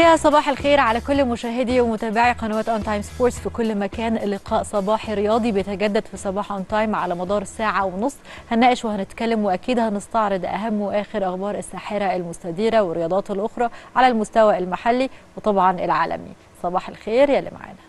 يا صباح الخير على كل مشاهدي ومتابعي قنوات اون تايم سبورتس في كل مكان لقاء صباحي رياضي بيتجدد في صباح اون تايم على مدار ساعه ونص هنناقش وهنتكلم واكيد هنستعرض اهم واخر اخبار الساحره المستديره والرياضات الاخرى على المستوى المحلي وطبعا العالمي صباح الخير يا اللي معانا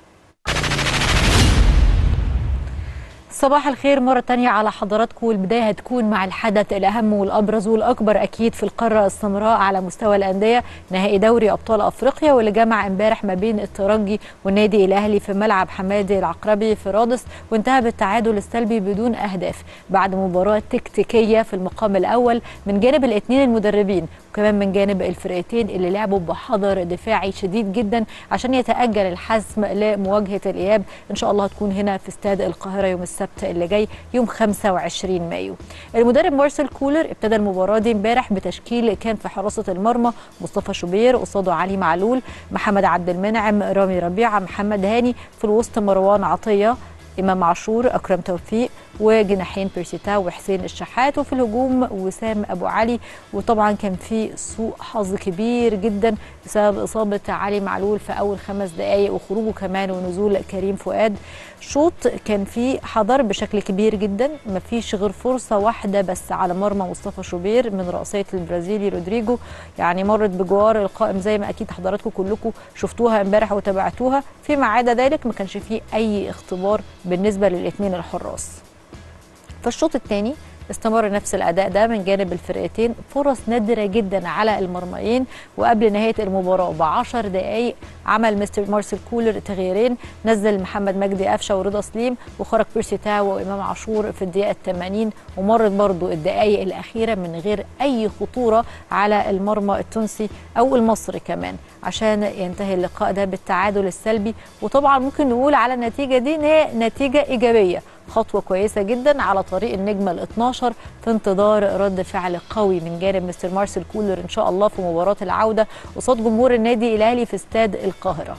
صباح الخير مرة تانية على حضراتكم والبداية هتكون مع الحدث الأهم والأبرز والأكبر أكيد في القارة السمراء على مستوى الأندية نهائي دوري أبطال أفريقيا واللي جمع امبارح ما بين الترجي والنادي الأهلي في ملعب حمادي العقربي في رادس وانتهى بالتعادل السلبي بدون أهداف بعد مباراة تكتيكية في المقام الأول من جانب الاثنين المدربين وكمان من جانب الفرقتين اللي لعبوا بحذر دفاعي شديد جدا عشان يتأجل الحسم لمواجهة الإياب إن شاء الله هتكون هنا في استاد القاهرة يوم السبت اللي جاي يوم 25 مايو المدرب مارسيل كولر ابتدى المباراة دي امبارح بتشكيل كان في حراسة المرمى مصطفى شوبير قصاده علي معلول محمد عبد المنعم رامي ربيعة محمد هاني في الوسط مروان عطية امام عاشور اكرم توفيق وجناحين بيرسيتا وحسين الشحات وفي الهجوم وسام ابو علي وطبعا كان في سوء حظ كبير جدا بسبب اصابه علي معلول في اول خمس دقائق وخروجه كمان ونزول كريم فؤاد شوط كان فيه حضر بشكل كبير جدا مفيش غير فرصه واحده بس على مرمى مصطفى شوبير من رأسيه البرازيلي رودريجو يعني مرت بجوار القائم زي ما اكيد حضراتكم كلكم شفتوها امبارح وتابعتوها فيما عدا ذلك ما كانش فيه اي اختبار بالنسبه للاثنين الحراس فالشوط الثاني استمر نفس الاداء ده من جانب الفرقتين فرص نادره جدا على المرميين وقبل نهايه المباراه ب 10 دقائق عمل مستر مارسيل كولر تغييرين نزل محمد مجدي قفشه ورضا سليم وخرج بيرسي تاو وامام عاشور في الدقيقه 80 ومرت برضو الدقائق الاخيره من غير اي خطوره على المرمى التونسي او المصري كمان عشان ينتهي اللقاء ده بالتعادل السلبي وطبعا ممكن نقول على النتيجه دي ان هي نتيجه ايجابيه خطوة كويسة جدا على طريق النجمة ال 12 في انتظار رد فعل قوي من جانب مستر مارسيل كولر إن شاء الله في مباراة العودة قصاد جمهور النادي الأهلي في استاد القاهرة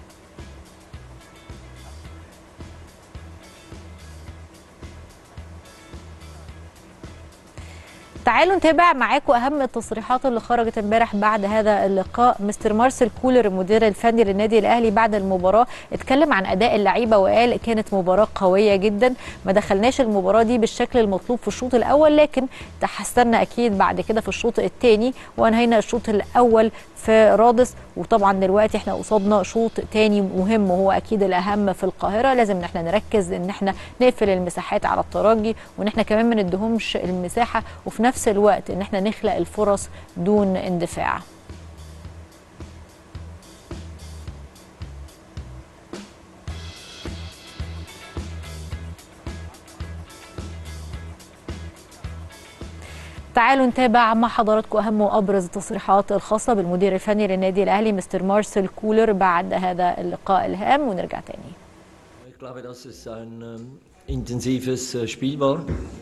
تعالوا نتابع معاكم اهم التصريحات اللي خرجت امبارح بعد هذا اللقاء مستر مارسيل كولر المدير الفني للنادي الاهلي بعد المباراه اتكلم عن اداء اللعيبه وقال كانت مباراه قويه جدا ما دخلناش المباراه دي بالشكل المطلوب في الشوط الاول لكن تحسنا اكيد بعد كده في الشوط الثاني وانهينا الشوط الاول في رادس وطبعا دلوقتي احنا قصادنا شوط تاني مهم وهو اكيد الاهم في القاهره لازم ان احنا نركز ان احنا نقفل المساحات على الترجي وان احنا كمان ما ندهمش المساحه وفي نفس الوقت ان احنا نخلق الفرص دون اندفاع تعالوا نتابع مع حضراتكم اهم وابرز التصريحات الخاصه بالمدير الفني للنادي الاهلي مستر مارسيل كولر بعد هذا اللقاء الهام ونرجع تاني. Ich glaube, dass es ein ähm, intensives äh, Spiel war.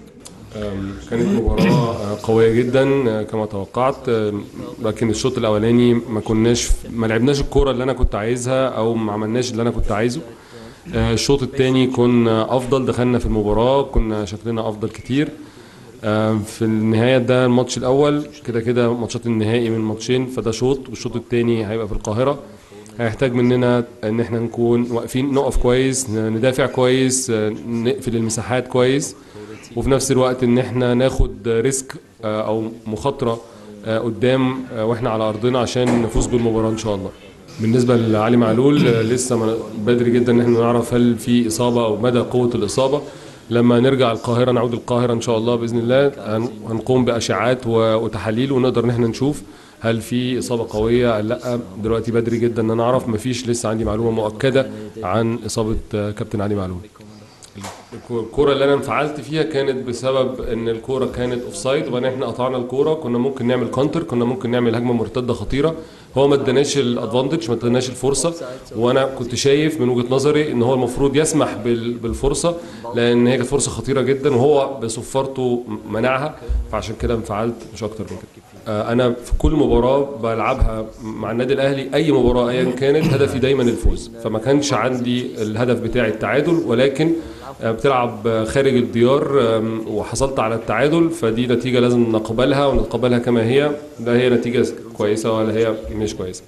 كانت مباراة قوية جدا كما توقعت لكن الشوط الأولاني ما كناش ما لعبناش الكورة اللي أنا كنت عايزها أو ما عملناش اللي أنا كنت عايزه الشوط الثاني كنا أفضل دخلنا في المباراة كنا شكلنا أفضل كتير في النهاية ده الماتش الأول كده كده ماتشات النهائي من ماتشين فده شوط والشوط الثاني هيبقى في القاهرة هيحتاج مننا ان احنا نكون واقفين نقف كويس ندافع كويس نقفل المساحات كويس وفي نفس الوقت ان احنا ناخد ريسك او مخاطره قدام واحنا على ارضنا عشان نفوز بالمباراه ان شاء الله بالنسبه لعلي معلول لسه بدري جدا ان احنا نعرف هل في اصابه او مدى قوه الاصابه لما نرجع القاهره نعود القاهره ان شاء الله باذن الله هنقوم باشعاعات وتحاليل ونقدر ان احنا نشوف هل في اصابه قويه لا دلوقتي بدري جدا ان انا اعرف مفيش لسه عندي معلومه مؤكده عن اصابه كابتن علي معلول الكوره اللي انا انفعلت فيها كانت بسبب ان الكوره كانت اوف سايد وبعدين احنا قطعنا الكوره كنا ممكن نعمل كونتر كنا ممكن نعمل هجمه مرتده خطيره هو ما اداناش الادفانتج ما اداناش الفرصه وانا كنت شايف من وجهه نظري ان هو المفروض يسمح بالفرصه لان هي كانت فرصه خطيره جدا وهو بصفارته منعها فعشان كده انفعلت مش اكتر من كده انا في كل مباراه بلعبها مع النادي الاهلي اي مباراه ايا كانت هدفي دايما الفوز فما كانش عندي الهدف بتاعي التعادل ولكن بتلعب خارج الديار وحصلت على التعادل فدي نتيجه لازم نقبلها ونتقبلها كما هي لا هي نتيجه كويسه ولا هي مش كويسه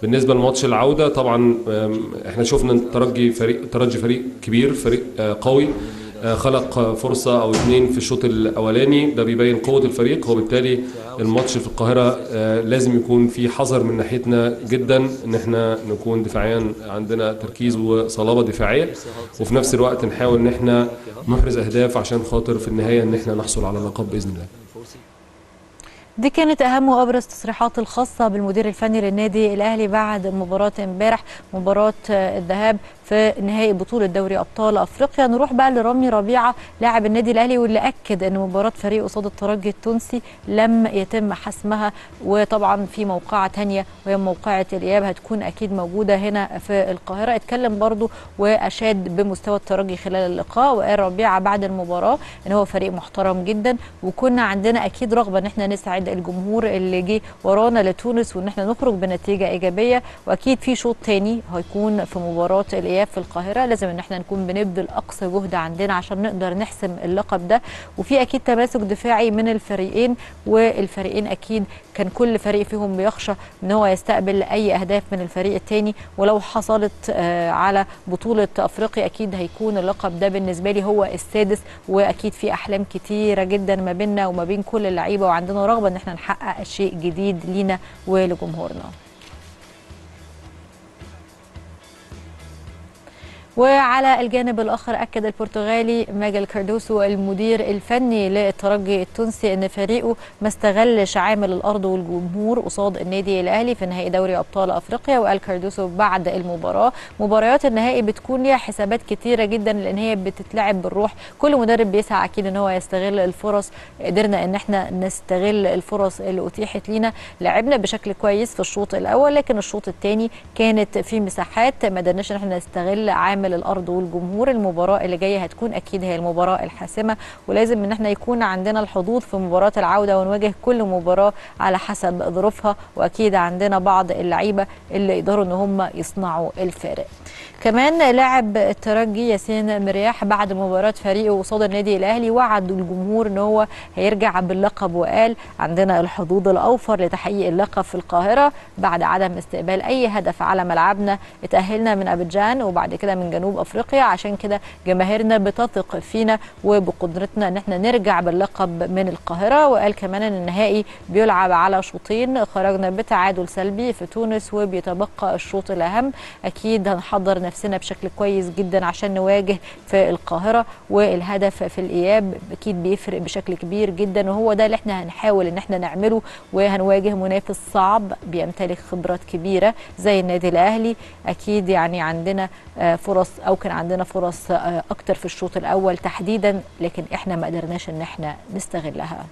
بالنسبه لماتش العوده طبعا آم، احنا شفنا إن الترجي فريق الترجي فريق كبير فريق آه، قوي آه، خلق آه، فرصه او اتنين في الشوط الاولاني ده بيبين قوه الفريق وبالتالي الماتش في القاهره آه، لازم يكون في حذر من ناحيتنا جدا ان احنا نكون دفاعيا عندنا تركيز وصلابه دفاعيه وفي نفس الوقت نحاول ان احنا نحرز اهداف عشان خاطر في النهايه ان احنا نحصل على اللقب باذن الله دي كانت اهم وابرز تصريحات الخاصه بالمدير الفني للنادي الاهلي بعد مباراه امبارح مباراه آه، الذهاب في نهائي بطوله دوري ابطال افريقيا نروح بقى لرامي ربيعه لاعب النادي الاهلي واللي اكد ان مباراه فريق قصاد الترجي التونسي لم يتم حسمها وطبعا في موقعه ثانيه وهي موقعه الاياب هتكون اكيد موجوده هنا في القاهره اتكلم برضو واشاد بمستوى الترجي خلال اللقاء وقال ربيعه بعد المباراه ان هو فريق محترم جدا وكنا عندنا اكيد رغبه ان احنا نسعد الجمهور اللي جه ورانا لتونس وان احنا نخرج بنتيجه ايجابيه واكيد في شوط تاني هيكون في مباراه الاياب في القاهره لازم ان احنا نكون بنبذل اقصى جهد عندنا عشان نقدر نحسم اللقب ده وفي اكيد تماسك دفاعي من الفريقين والفريقين اكيد كان كل فريق فيهم بيخشى ان هو يستقبل اي اهداف من الفريق الثاني ولو حصلت آه، على بطوله افريقيا اكيد هيكون اللقب ده بالنسبه لي هو السادس واكيد في احلام كتيره جدا ما بيننا وما بين كل اللعيبه وعندنا رغبه ان احنا نحقق شيء جديد لينا ولجمهورنا وعلى الجانب الاخر اكد البرتغالي ماجل كاردوسو المدير الفني للترجي التونسي ان فريقه ما استغلش عامل الارض والجمهور قصاد النادي الاهلي في نهائي دوري ابطال افريقيا وقال كاردوسو بعد المباراه مباريات النهائي بتكون ليها حسابات كتيره جدا لان هي بتتلعب بالروح كل مدرب بيسعى اكيد ان هو يستغل الفرص قدرنا ان احنا نستغل الفرص اللي اتيحت لينا لعبنا بشكل كويس في الشوط الاول لكن الشوط الثاني كانت في مساحات ما قدرناش ان احنا نستغل عامل الارض والجمهور المباراه اللي جايه هتكون اكيد هي المباراه الحاسمه ولازم ان احنا يكون عندنا الحظوظ في مباراه العوده ونواجه كل مباراه على حسب ظروفها واكيد عندنا بعض اللعيبه اللي يقدروا ان هم يصنعوا الفارق كمان لاعب الترجي ياسين مرياح بعد مباراة فريقه قصاد النادي الأهلي وعد الجمهور أن هو هيرجع باللقب وقال عندنا الحظوظ الأوفر لتحقيق اللقب في القاهرة بعد عدم استقبال أي هدف على ملعبنا اتأهلنا من أبيجان وبعد كده من جنوب أفريقيا عشان كده جماهيرنا بتثق فينا وبقدرتنا أن احنا نرجع باللقب من القاهرة وقال كمان أن النهائي بيلعب على شوطين خرجنا بتعادل سلبي في تونس وبيتبقى الشوط الأهم أكيد هنحضر نفسنا بشكل كويس جدا عشان نواجه في القاهرة والهدف في الإياب أكيد بيفرق بشكل كبير جدا وهو ده اللي احنا هنحاول ان احنا نعمله وهنواجه منافس صعب بيمتلك خبرات كبيرة زي النادي الأهلي أكيد يعني عندنا آه، فرص أو كان عندنا فرص آه، أكتر في الشوط الأول تحديدا لكن احنا ما قدرناش ان احنا نستغلها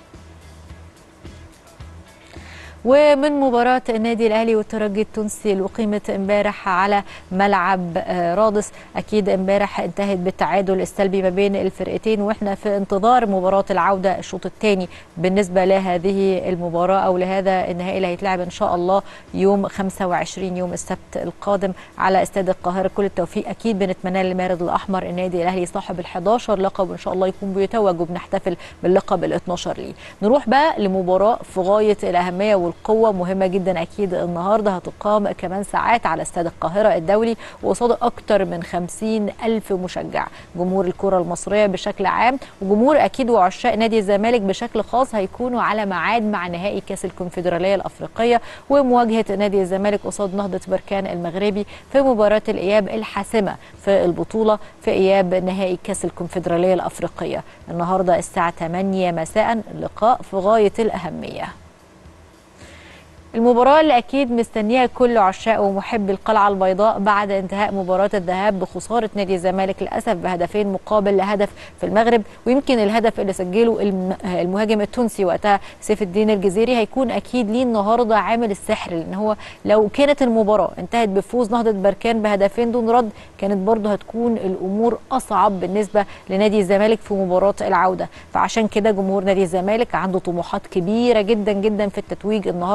ومن مباراة النادي الأهلي والترجي التونسي اللي أقيمت امبارح على ملعب آه، رادس أكيد امبارح انتهت بالتعادل السلبي ما بين الفرقتين وإحنا في انتظار مباراة العودة الشوط الثاني بالنسبة لهذه المباراة أو لهذا النهائي اللي هيتلعب إن شاء الله يوم 25 يوم السبت القادم على استاد القاهرة كل التوفيق أكيد بنتمنى للمارد الأحمر النادي الأهلي صاحب ال 11 لقب وإن شاء الله يكون بيتوج وبنحتفل باللقب ال 12 ليه نروح بقى لمباراة في غاية الأهمية والقوة مهمة جدا أكيد النهاردة هتقام كمان ساعات على استاد القاهرة الدولي وقصاد أكتر من 50 ألف مشجع جمهور الكرة المصرية بشكل عام وجمهور أكيد وعشاق نادي الزمالك بشكل خاص هيكونوا على ميعاد مع نهائي كأس الكونفدرالية الأفريقية ومواجهة نادي الزمالك قصاد نهضة بركان المغربي في مباراة الإياب الحاسمة في البطولة في إياب نهائي كأس الكونفدرالية الأفريقية النهاردة الساعة 8 مساء لقاء في غاية الأهمية المباراة اللي أكيد مستنيها كل عشاق ومحبي القلعة البيضاء بعد انتهاء مباراة الذهاب بخسارة نادي الزمالك للأسف بهدفين مقابل لهدف في المغرب ويمكن الهدف اللي سجله الم- المهاجم التونسي وقتها سيف الدين الجزيري هيكون أكيد ليه النهاردة عامل السحر لأن هو لو كانت المباراة انتهت بفوز نهضة بركان بهدفين دون رد كانت برضه هتكون الأمور أصعب بالنسبة لنادي الزمالك في مباراة العودة فعشان كده جمهور نادي الزمالك عنده طموحات كبيرة جدا جدا في التتويج النهاردة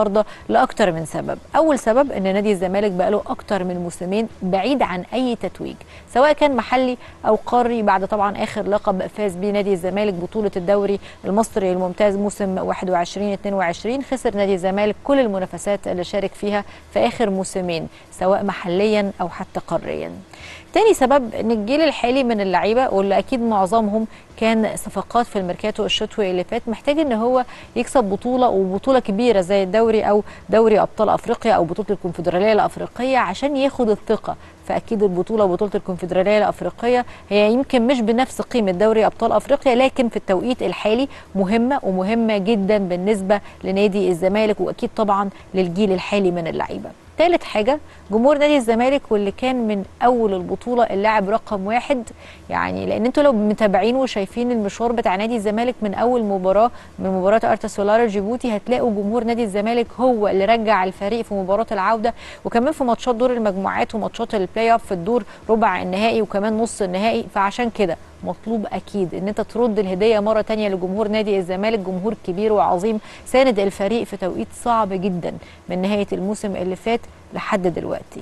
لاكتر من سبب اول سبب ان نادي الزمالك بقاله اكتر من موسمين بعيد عن اي تتويج سواء كان محلي او قاري بعد طبعا اخر لقب فاز بيه نادي الزمالك بطوله الدوري المصري الممتاز موسم 21 22 خسر نادي الزمالك كل المنافسات اللي شارك فيها في اخر موسمين سواء محليا او حتى قاريا تاني سبب ان الجيل الحالي من اللعيبه واللي اكيد معظمهم كان صفقات في الميركاتو الشتوي اللي فات محتاج ان هو يكسب بطوله وبطوله كبيره زي الدوري او دوري ابطال افريقيا او بطوله الكونفدراليه الافريقيه عشان ياخد الثقه فاكيد البطوله بطوله الكونفدراليه الافريقيه هي يمكن مش بنفس قيمه دوري ابطال افريقيا لكن في التوقيت الحالي مهمه ومهمه جدا بالنسبه لنادي الزمالك واكيد طبعا للجيل الحالي من اللعيبه ثالث حاجة جمهور نادي الزمالك واللي كان من أول البطولة اللاعب رقم واحد يعني لأن أنتوا لو متابعين وشايفين المشوار بتاع نادي الزمالك من أول مباراة من مباراة أرتا سولار جيبوتي هتلاقوا جمهور نادي الزمالك هو اللي رجع الفريق في مباراة العودة وكمان في ماتشات دور المجموعات وماتشات البلاي أوف في الدور ربع النهائي وكمان نص النهائي فعشان كده مطلوب اكيد ان انت ترد الهديه مره تانية لجمهور نادي الزمالك جمهور كبير وعظيم ساند الفريق في توقيت صعب جدا من نهايه الموسم اللي فات لحد دلوقتي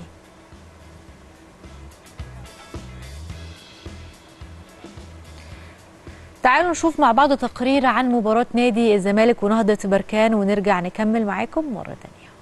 تعالوا نشوف مع بعض تقرير عن مباراة نادي الزمالك ونهضة بركان ونرجع نكمل معاكم مرة تانية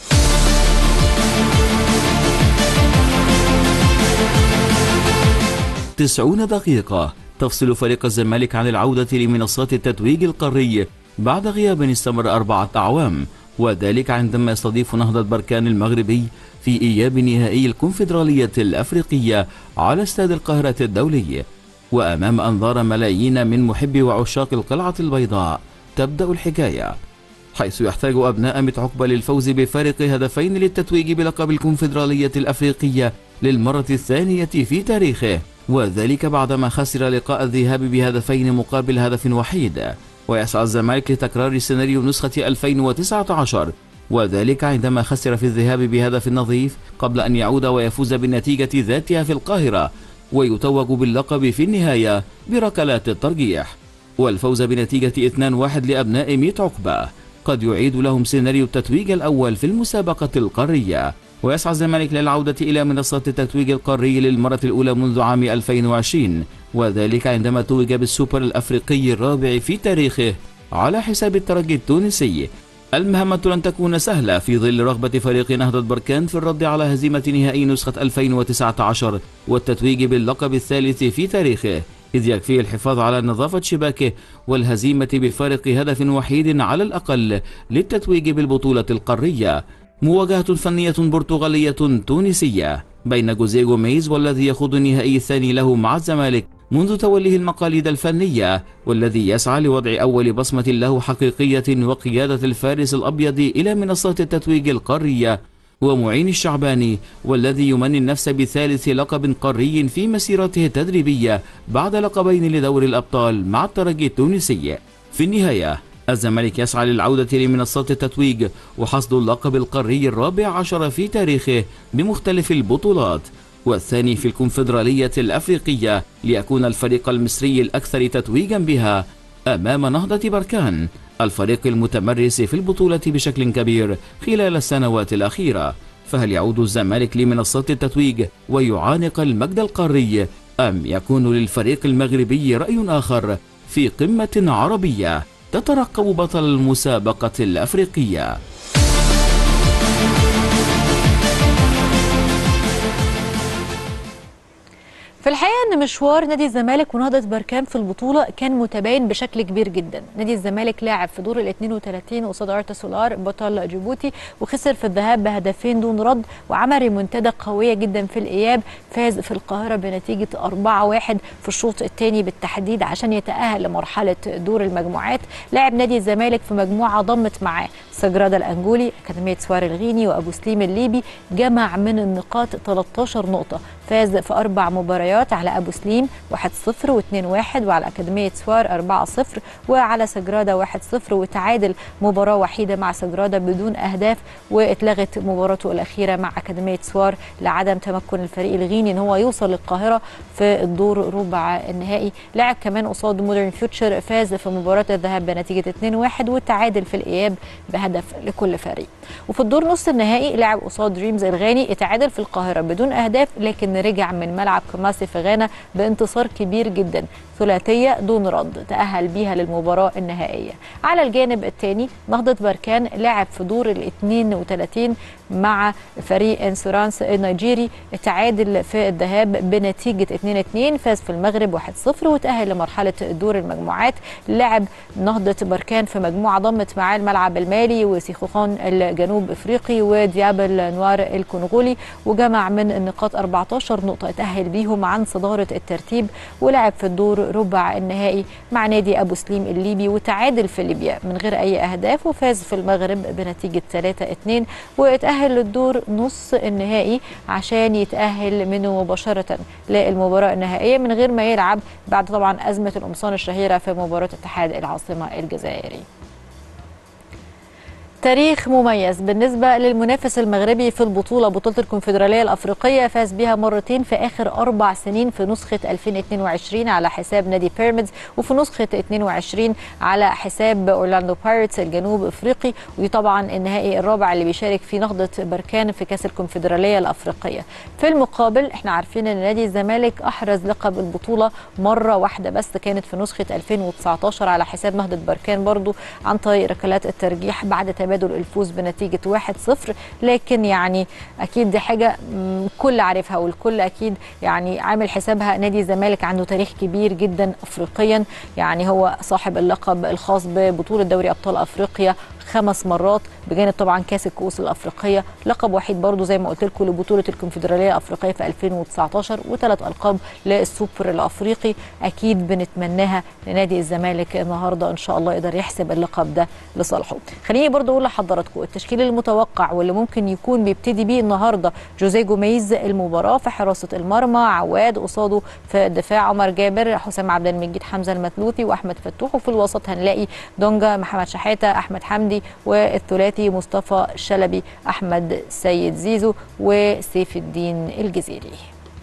تسعون دقيقة تفصل فريق الزمالك عن العودة لمنصات التتويج القاري بعد غياب استمر أربعة أعوام وذلك عندما يستضيف نهضة بركان المغربي في إياب نهائي الكونفدرالية الأفريقية على استاد القاهرة الدولي وأمام أنظار ملايين من محبي وعشاق القلعة البيضاء تبدأ الحكاية حيث يحتاج أبناء مت عقبة للفوز بفارق هدفين للتتويج بلقب الكونفدرالية الأفريقية للمرة الثانية في تاريخه وذلك بعدما خسر لقاء الذهاب بهدفين مقابل هدف وحيد ويسعى الزمالك لتكرار سيناريو نسخة 2019 وذلك عندما خسر في الذهاب بهدف نظيف قبل أن يعود ويفوز بالنتيجة ذاتها في القاهرة ويتوج باللقب في النهاية بركلات الترجيح والفوز بنتيجة 2-1 لأبناء ميت عقبة قد يعيد لهم سيناريو التتويج الأول في المسابقة القارية ويسعى الزمالك للعودة إلى منصة التتويج القاري للمرة الأولى منذ عام 2020 وذلك عندما توج بالسوبر الأفريقي الرابع في تاريخه على حساب الترجي التونسي المهمة لن تكون سهلة في ظل رغبة فريق نهضة بركان في الرد على هزيمة نهائي نسخة 2019 والتتويج باللقب الثالث في تاريخه إذ يكفي الحفاظ على نظافة شباكه والهزيمة بفارق هدف وحيد على الأقل للتتويج بالبطولة القارية مواجهة فنية برتغالية تونسية بين جوزيه جوميز والذي يخوض النهائي الثاني له مع الزمالك منذ توليه المقاليد الفنية والذي يسعى لوضع أول بصمة له حقيقية وقيادة الفارس الأبيض إلى منصات التتويج القارية ومعين الشعباني والذي يمني النفس بثالث لقب قاري في مسيرته التدريبية بعد لقبين لدور الأبطال مع الترجي التونسي في النهاية الزمالك يسعى للعودة لمنصات التتويج وحصد اللقب القاري الرابع عشر في تاريخه بمختلف البطولات والثاني في الكونفدرالية الأفريقية ليكون الفريق المصري الأكثر تتويجا بها أمام نهضة بركان الفريق المتمرس في البطولة بشكل كبير خلال السنوات الأخيرة فهل يعود الزمالك لمنصات التتويج ويعانق المجد القاري أم يكون للفريق المغربي رأي آخر في قمة عربية تترقب بطل المسابقة الأفريقية في الحقيقه ان مشوار نادي الزمالك ونهضه بركان في البطوله كان متباين بشكل كبير جدا نادي الزمالك لاعب في دور ال 32 قصاد ارتا سولار بطل جيبوتي وخسر في الذهاب بهدفين دون رد وعمل ريمونتادا قويه جدا في الاياب فاز في القاهره بنتيجه 4-1 في الشوط الثاني بالتحديد عشان يتاهل لمرحله دور المجموعات لاعب نادي الزمالك في مجموعه ضمت معاه سجرادا الانجولي اكاديميه سوار الغيني وابو سليم الليبي جمع من النقاط 13 نقطه فاز في اربع مباريات على ابو سليم 1-0 و2-1 وعلى اكاديميه سوار 4-0 وعلى سجراده 1-0 وتعادل مباراه وحيده مع سجراده بدون اهداف واتلغت مباراته الاخيره مع اكاديميه سوار لعدم تمكن الفريق الغيني ان هو يوصل للقاهره في الدور ربع النهائي لعب كمان قصاد مودرن فيوتشر فاز في مباراه الذهاب بنتيجه 2-1 والتعادل في الاياب بهدف لكل فريق وفي الدور نص النهائي لعب قصاد دريمز الغاني اتعادل في القاهره بدون اهداف لكن رجع من ملعب كوماسي في غانا بانتصار كبير جدا ثلاثيه دون رد تاهل بيها للمباراه النهائيه على الجانب الثاني نهضه بركان لعب في دور ال 32 مع فريق انسورانس النيجيري تعادل في الذهاب بنتيجه 2-2 فاز في المغرب 1-0 وتاهل لمرحله دور المجموعات لعب نهضه بركان في مجموعه ضمت معاه الملعب المالي وسيخوخان الجنوب افريقي وديابل نوار الكونغولي وجمع من النقاط 14 نقطه تاهل بيهم عن صداره الترتيب ولعب في الدور ربع النهائي مع نادي ابو سليم الليبي وتعادل في ليبيا من غير اي اهداف وفاز في المغرب بنتيجه 3-2 واتاهل للدور نص النهائي عشان يتاهل منه مباشره للمباراه النهائيه من غير ما يلعب بعد طبعا ازمه القمصان الشهيره في مباراه اتحاد العاصمه الجزائري تاريخ مميز بالنسبة للمنافس المغربي في البطولة بطولة الكونفدرالية الأفريقية فاز بها مرتين في آخر أربع سنين في نسخة 2022 على حساب نادي بيراميدز وفي نسخة 22 على حساب أورلاندو بايرتس الجنوب أفريقي ودي طبعا النهائي الرابع اللي بيشارك فيه نهضة بركان في كأس الكونفدرالية الأفريقية في المقابل احنا عارفين ان نادي الزمالك أحرز لقب البطولة مرة واحدة بس كانت في نسخة 2019 على حساب نهضة بركان برضو عن طريق ركلات الترجيح بعد تبادل الفوز بنتيجة 1-0 لكن يعني أكيد دي حاجة م، الكل عارفها والكل أكيد يعني عامل حسابها نادي الزمالك عنده تاريخ كبير جدا أفريقيا يعني هو صاحب اللقب الخاص ببطولة دوري أبطال أفريقيا خمس مرات بجانب طبعا كاس الكؤوس الافريقيه لقب وحيد برضو زي ما قلت لكم لبطوله الكونفدراليه الافريقيه في 2019 وثلاث القاب للسوبر الافريقي اكيد بنتمناها لنادي الزمالك النهارده ان شاء الله يقدر يحسب اللقب ده لصالحه خليني برضو اقول لحضراتكم التشكيل المتوقع واللي ممكن يكون بيبتدي بيه النهارده جوزيه جوميز المباراه في حراسه المرمى عواد قصاده في الدفاع عمر جابر حسام عبد المجيد حمزه المثلوثي واحمد فتوح وفي الوسط هنلاقي دونجا محمد شحاته احمد حمدي والثلاثي مصطفى شلبي احمد سيد زيزو وسيف الدين الجزيري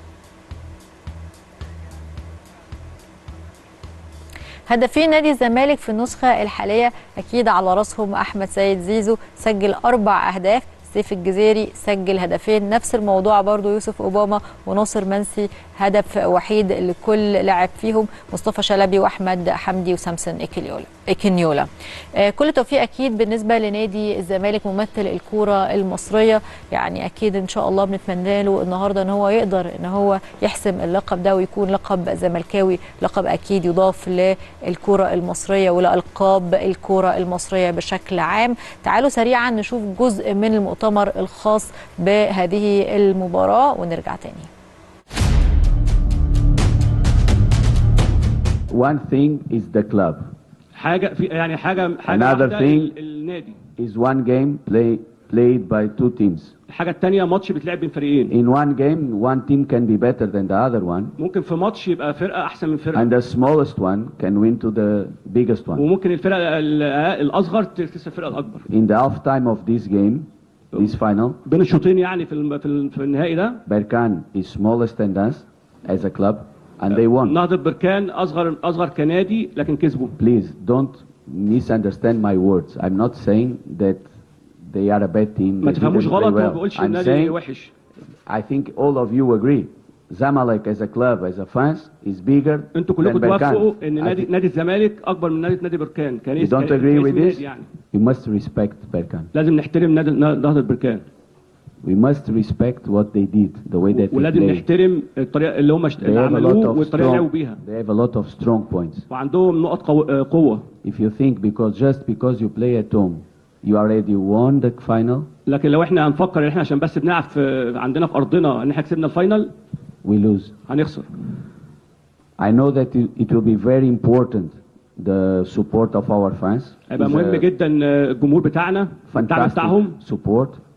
هدافين نادي الزمالك في النسخة الحالية أكيد على رأسهم أحمد سيد زيزو سجل أربع أهداف سيف الجزيري سجل هدفين نفس الموضوع برضو يوسف أوباما وناصر منسي هدف وحيد لكل لاعب فيهم مصطفى شلبي وأحمد حمدي وسامسون إكليولا إكنيولا آه كل توفيق أكيد بالنسبة لنادي الزمالك ممثل الكورة المصرية يعني أكيد إن شاء الله بنتمنى له النهاردة إن هو يقدر إن هو يحسم اللقب ده ويكون لقب زملكاوي لقب أكيد يضاف للكرة المصرية ولألقاب الكرة المصرية بشكل عام تعالوا سريعا نشوف جزء من المؤتمر الخاص بهذه المباراة ونرجع تاني One thing is the club. حاجه في يعني حاجه حاجه Another واحدة thing- ال- النادي Is one game play, played by two teams. الحاجه الثانيه ماتش بيتلعب بين فريقين In one game, one team can be better than the other one, ممكن في ماتش يبقى فرقه احسن من فرقه and the smallest one can win to the biggest one. وممكن الفرقه ال- الاصغر تكسب الفرقه الاكبر In the half time of this game, this final, بين الشوطين يعني في الم- في ال- في النهائي ده Berkan is smallest than us as a club, and they won. نهضه بركان اصغر اصغر كنادي لكن كسبوا Please don't misunderstand my words. I'm not saying that they are a bad team. ما they تفهموش didn't play غلط ما well. بقولش I'm النادي saying وحش I think all of you agree. Zamalek as a club, as a fans, is bigger انتوا than كلكم توافقوا Berkan. ان I نادي think نادي الزمالك اكبر من نادي نادي بركان كان you اسم- don't كان agree اسم with نادي this? يعني You must respect Berkan. لازم نحترم نادي نهضه بركان We must respect what they did, the way that they ولازم played. نحترم الطريقه اللي هم اشت- They اللي have a lot عملوه of والطريقه اللي لعبوا strong. بيها They have a lot of strong points. وعندهم نقط قو- آه، قوه If you think because just because you play at home, you already won the final, لكن لو احنا هنفكر ان احنا عشان بس بنلعب في عندنا في ارضنا ان احنا كسبنا الفاينل we lose. هنخسر I know that it it will be very important the support of our fans. هيبقى It's مهم a جدا آه، الجمهور بتاعنا الدعم fantastic بتاعهم support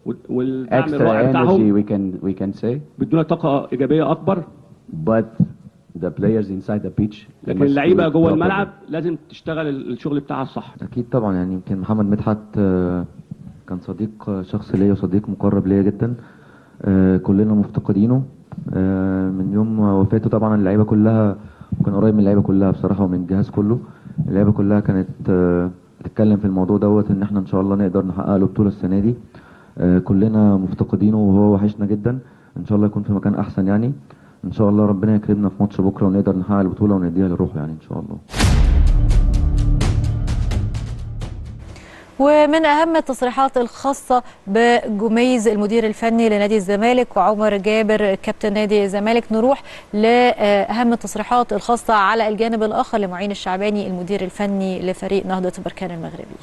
وال- والدعم extra الرائع energy بتاعهم we can we can say, بيدونا طاقه ايجابيه اكبر but the players inside the pitch. they لكن must do اللعيبه it جوه properly. الملعب لازم تشتغل الشغل بتاعها الصح اكيد طبعا يعني يمكن محمد مدحت آه، كان صديق آه، شخص ليا وصديق مقرب ليا جدا آه، كلنا مفتقدينه آه، من يوم وفاته طبعا اللعيبه كلها وكان قريب من اللعيبه كلها بصراحه ومن الجهاز كله اللعيبه كلها كانت آه، بتتكلم في الموضوع دوت ان احنا ان شاء الله نقدر نحقق له بطوله السنه دي آه، كلنا مفتقدينه وهو وحشنا جدا ان شاء الله يكون في مكان احسن يعني ان شاء الله ربنا يكرمنا في ماتش بكره ونقدر نحقق البطوله ونديها لروحه يعني ان شاء الله ومن أهم التصريحات الخاصة بجميز المدير الفني لنادي الزمالك وعمر جابر كابتن نادي الزمالك نروح لأهم التصريحات الخاصة على الجانب الآخر لمعين الشعباني المدير الفني لفريق نهضة بركان المغربي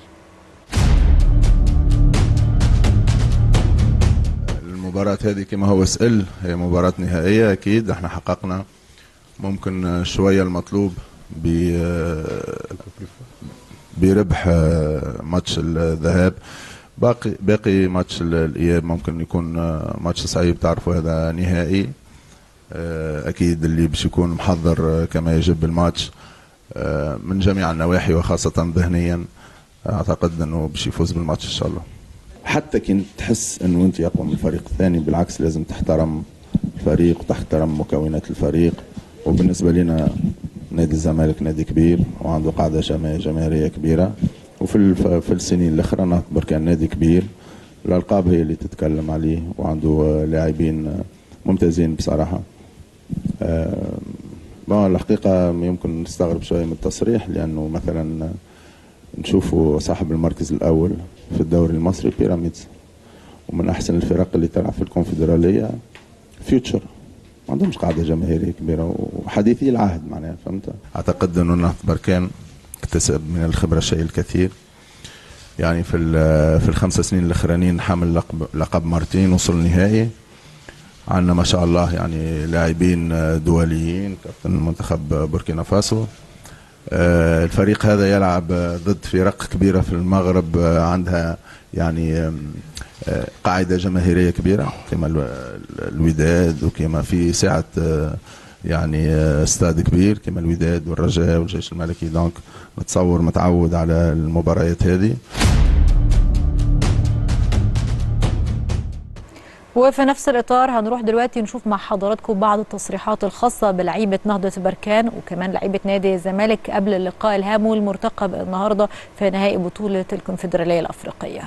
المباراة هذه كما هو سأل هي مباراة نهائية أكيد احنا حققنا ممكن شوية المطلوب ب بربح ماتش الذهاب باقي باقي ماتش الإياب ممكن يكون ماتش صعيب تعرفوا هذا نهائي أكيد اللي باش يكون محضر كما يجب الماتش من جميع النواحي وخاصة ذهنيا أعتقد أنه باش يفوز بالماتش إن شاء الله حتى كنت تحس انه انت اقوى من الفريق الثاني بالعكس لازم تحترم الفريق وتحترم مكونات الفريق وبالنسبه لنا نادي الزمالك نادي كبير وعنده قاعده جما- جماهيريه كبيره وفي الف... في السنين الاخرى نهضة بركان نادي كبير الالقاب هي اللي تتكلم عليه وعنده آه، لاعبين آه، ممتازين بصراحه آه، بون الحقيقه يمكن نستغرب شويه من التصريح لانه مثلا آه، نشوفوا صاحب المركز الاول في الدوري المصري بيراميدز ومن احسن الفرق اللي تلعب في الكونفدراليه فيوتشر ما عندهمش قاعده جماهيريه كبيره وحديثي العهد معناها فهمت اعتقد انه نهضة بركان اكتسب من الخبره شيء الكثير يعني في ال- في الخمس سنين الاخرانيين حامل لقب لقب مرتين وصل نهائي عندنا ما شاء الله يعني لاعبين دوليين كابتن منتخب بوركينا فاسو آه، الفريق هذا يلعب آه، ضد فرق كبيرة في المغرب آه، عندها يعني آم، آه، قاعدة جماهيرية كبيرة كما الو- الوداد وكما في سعة آه، يعني آه، استاد كبير كما الوداد والرجاء والجيش الملكي دونك نتصور متعود على المباريات هذه وفي نفس الإطار هنروح دلوقتي نشوف مع حضراتكم بعض التصريحات الخاصة بلعيبة نهضة بركان وكمان لعيبة نادي الزمالك قبل اللقاء الهام والمرتقب النهاردة في نهائي بطولة الكونفدرالية الأفريقية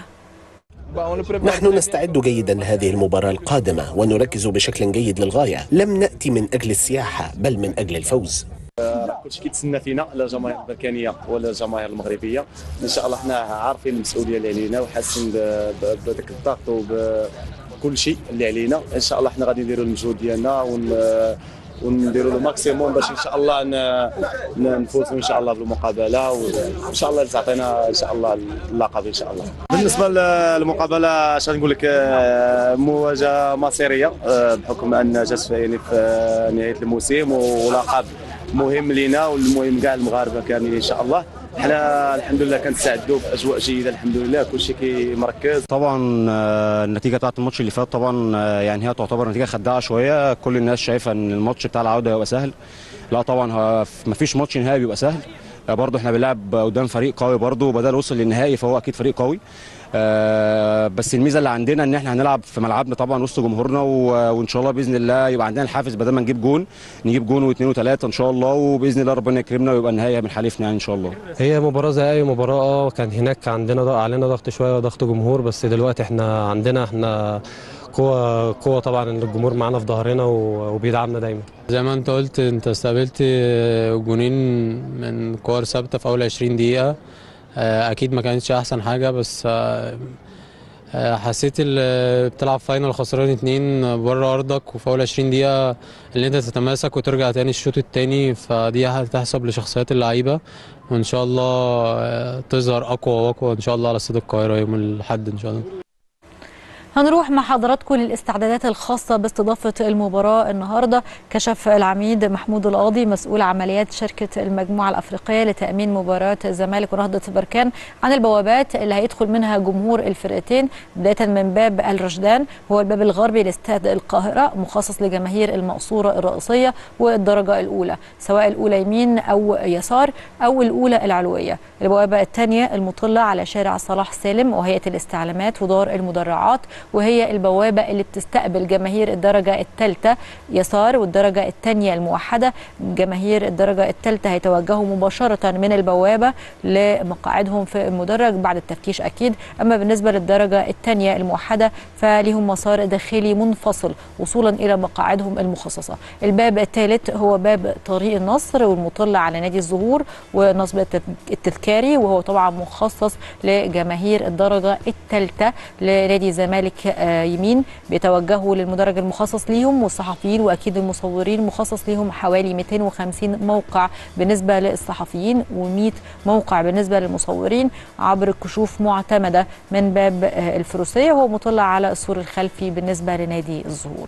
نحن نستعد جيدا لهذه المباراة القادمة ونركز بشكل جيد للغاية لم نأتي من أجل السياحة بل من أجل الفوز كلشي كيتسنى فينا لا الجماهير البركانيه ولا الجماهير المغربيه ان شاء الله حنا عارفين المسؤوليه اللي علينا وحاسين ب- ب- بذاك الضغط وبكل شيء اللي علينا ان شاء الله حنا غادي نديروا المجهود ديالنا ون ونديروا الماكسيموم باش ان شاء الله ن- ن- نفوزوا ان شاء الله بالمقابله وان شاء الله تعطينا ان شاء الله اللقب ان شاء الله بالنسبه للمقابله اش غنقول لك آه، مواجهه مصيريه آه، بحكم ان جات في- يعني في آه، نهايه الموسم ولقب مهم لينا والمهم كاع المغاربه كاملين ان شاء الله حنا الحمد لله كنستعدوا باجواء جيده الحمد لله كلشي كي مركز طبعا آه، النتيجه بتاعت الماتش اللي فات طبعا آه، يعني هي تعتبر نتيجه خداعه شويه كل الناس شايفه ان الماتش بتاع العوده هيبقى سهل لا طبعا ه- مفيش ماتش نهائي بيبقى سهل آه، برضه احنا بنلعب قدام فريق قوي برضه وبدل وصل للنهائي فهو اكيد فريق قوي آه، بس الميزه اللي عندنا ان احنا هنلعب في ملعبنا طبعا وسط جمهورنا و- وان شاء الله باذن الله يبقى عندنا الحافز بدل ما نجيب جون نجيب جون واثنين وثلاثه ان شاء الله وباذن الله ربنا يكرمنا ويبقى النهائي من حليفنا يعني ان شاء الله هي مباراة زي أي مباراة اه كان هناك عندنا ضغط علينا ضغط شوية وضغط جمهور بس دلوقتي احنا عندنا احنا قوة قوة طبعا ان الجمهور معانا في ظهرنا و- وبيدعمنا دايما زي ما انت قلت انت استقبلت جونين من كور ثابته في اول 20 دقيقه آه، اكيد ما كانتش احسن حاجه بس آه، آه، حسيت ال- بتلعب فاينل خسران اتنين بره ارضك وفي اول 20 دقيقه اللي انت تتماسك وترجع تاني الشوط التاني فدي هتحسب لشخصيات اللعيبه وان شاء الله آه، تظهر اقوى واقوى ان شاء الله على استاد القاهره يوم الاحد ان شاء الله هنروح مع حضراتكم للاستعدادات الخاصة باستضافة المباراة النهاردة كشف العميد محمود القاضي مسؤول عمليات شركة المجموعة الأفريقية لتأمين مباراة الزمالك ونهضة بركان عن البوابات اللي هيدخل منها جمهور الفرقتين بداية من باب الرشدان هو الباب الغربي لاستاد القاهرة مخصص لجماهير المقصورة الرئيسية والدرجة الأولى سواء الأولى يمين أو يسار أو الأولى العلوية البوابة الثانية المطلة على شارع صلاح سالم وهيئة الاستعلامات ودار المدرعات وهي البوابة اللي بتستقبل جماهير الدرجة الثالثة يسار والدرجة الثانية الموحدة جماهير الدرجة الثالثة هيتوجهوا مباشرة من البوابة لمقاعدهم في المدرج بعد التفتيش أكيد أما بالنسبة للدرجة الثانية الموحدة فليهم مسار داخلي منفصل وصولا إلى مقاعدهم المخصصة الباب الثالث هو باب طريق النصر والمطل على نادي الزهور ونصب التذكاري وهو طبعا مخصص لجماهير الدرجة الثالثة لنادي الزمالك يمين بيتوجهوا للمدرج المخصص ليهم والصحفيين واكيد المصورين مخصص ليهم حوالي 250 موقع بالنسبه للصحفيين و100 موقع بالنسبه للمصورين عبر الكشوف معتمده من باب الفروسيه وهو مطلع على السور الخلفي بالنسبه لنادي الزهور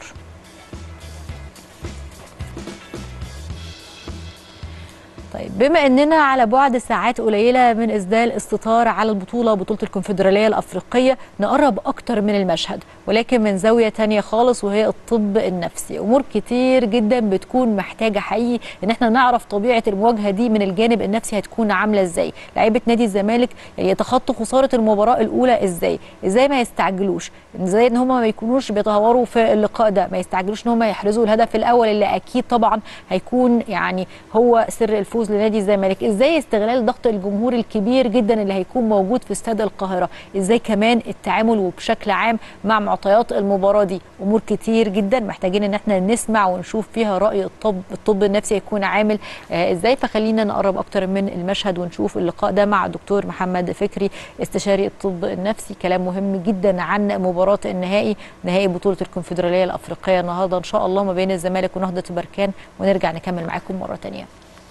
طيب بما اننا على بعد ساعات قليله من اسدال الستار على البطوله بطوله الكونفدراليه الافريقيه نقرب اكتر من المشهد ولكن من زاويه تانية خالص وهي الطب النفسي امور كتير جدا بتكون محتاجه حقيقي ان احنا نعرف طبيعه المواجهه دي من الجانب النفسي هتكون عامله ازاي لعيبه نادي الزمالك يتخطوا خساره المباراه الاولى ازاي ازاي ما يستعجلوش ازاي ان هم ما يكونوش بيتهوروا في اللقاء ده ما يستعجلوش ان هم يحرزوا الهدف الاول اللي اكيد طبعا هيكون يعني هو سر الفوز الفوز لنادي الزمالك ازاي استغلال ضغط الجمهور الكبير جدا اللي هيكون موجود في استاد القاهره ازاي كمان التعامل وبشكل عام مع معطيات المباراه دي امور كتير جدا محتاجين ان احنا نسمع ونشوف فيها راي الطب الطب النفسي هيكون عامل آه ازاي فخلينا نقرب اكتر من المشهد ونشوف اللقاء ده مع الدكتور محمد فكري استشاري الطب النفسي كلام مهم جدا عن مباراه النهائي نهائي بطوله الكونفدراليه الافريقيه النهارده ان شاء الله ما بين الزمالك ونهضه بركان ونرجع نكمل معاكم مره ثانيه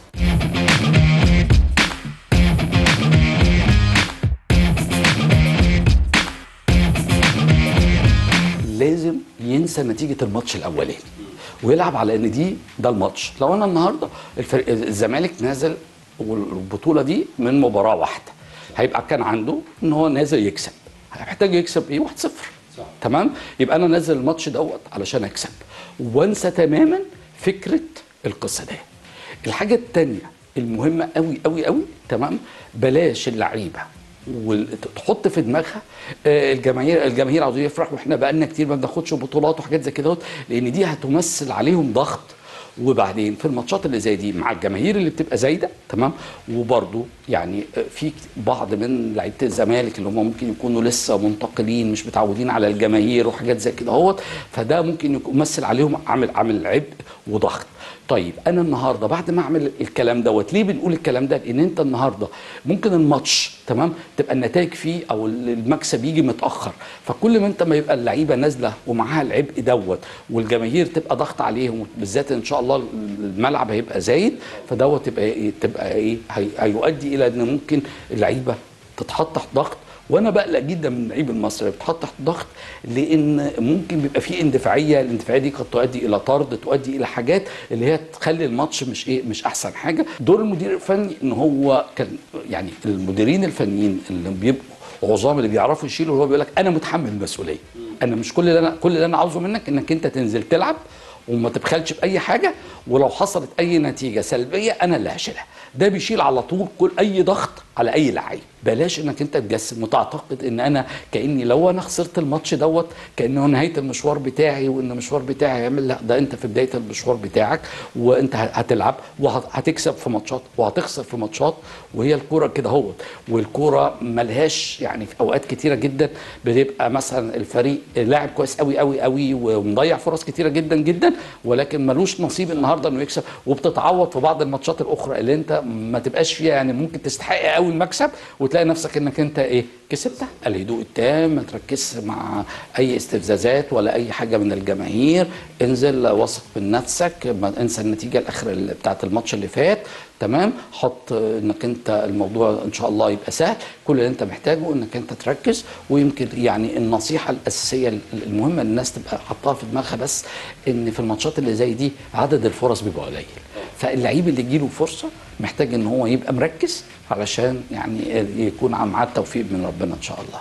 لازم ينسى نتيجه الماتش الاولاني ويلعب على ان دي ده الماتش لو انا النهارده الفريق الزمالك نازل والبطوله دي من مباراه واحده هيبقى كان عنده ان هو نازل يكسب هيحتاج يكسب ايه 1-0 تمام يبقى انا نازل الماتش دوت علشان اكسب وانسى تماما فكره القصه دي الحاجه الثانيه المهمه قوي قوي قوي تمام بلاش اللعيبه وتحط في دماغها الجماهير الجماهير عاوزين يفرح واحنا بقالنا كتير ما بناخدش بطولات وحاجات زي كده لان دي هتمثل عليهم ضغط وبعدين في الماتشات اللي زي دي مع الجماهير اللي بتبقى زايده تمام وبرده يعني في بعض من لعيبه الزمالك اللي هم ممكن يكونوا لسه منتقلين مش متعودين على الجماهير وحاجات زي كده اهوت فده ممكن يمثل عليهم عامل عامل عبء وضغط طيب انا النهارده بعد ما اعمل الكلام دوت ليه بنقول الكلام ده لان انت النهارده ممكن الماتش تمام تبقى النتائج فيه او المكسب يجي متاخر فكل ما انت ما يبقى اللعيبه نازله ومعاها العبء دوت والجماهير تبقى ضغط عليهم بالذات ان شاء الله الملعب هيبقى زايد فدوت تبقى ايه تبقى ايه هيؤدي الى ان ممكن اللعيبه تتحط تحت ضغط وانا بقلق جدا من اللعيب المصري بيتحط تحت ضغط لان ممكن بيبقى فيه اندفاعيه الاندفاعيه دي قد تؤدي الى طرد تؤدي الى حاجات اللي هي تخلي الماتش مش ايه مش احسن حاجه دور المدير الفني ان هو كان يعني المديرين الفنيين اللي بيبقوا عظام اللي بيعرفوا يشيلوا هو بيقول لك انا متحمل المسؤوليه انا مش كل اللي انا كل اللي انا عاوزه منك انك انت تنزل تلعب وما تبخلش باي حاجه ولو حصلت اي نتيجه سلبيه انا اللي هشيلها ده بيشيل على طول كل اي ضغط على اي لعيب بلاش انك انت تجسم وتعتقد ان انا كاني لو انا خسرت الماتش دوت كانه نهايه المشوار بتاعي وان المشوار بتاعي هيعمل لا ده انت في بدايه المشوار بتاعك وانت هتلعب وهتكسب في ماتشات وهتخسر في ماتشات وهي الكوره كده اهوت والكوره ملهاش يعني في اوقات كتيره جدا بتبقى مثلا الفريق لاعب كويس قوي قوي قوي ومضيع فرص كتيره جدا جدا ولكن ملوش نصيب النهارده انه يكسب وبتتعوض في بعض الماتشات الاخرى اللي انت ما تبقاش فيها يعني ممكن تستحق قوي المكسب وتلاقي نفسك انك انت ايه كسبتها الهدوء التام ما تركزش مع اي استفزازات ولا اي حاجه من الجماهير انزل واثق من نفسك ما انسى النتيجه الاخر اللي- بتاعت الماتش اللي فات تمام حط انك انت الموضوع ان شاء الله يبقى سهل كل اللي انت محتاجه انك انت تركز ويمكن يعني النصيحه الاساسيه المهمه الناس تبقى حطها في دماغها بس ان في الماتشات اللي زي دي عدد الفرص بيبقى قليل فاللعيب اللي يجيله فرصه محتاج ان هو يبقى مركز علشان يعني يكون معاه التوفيق من ربنا ان شاء الله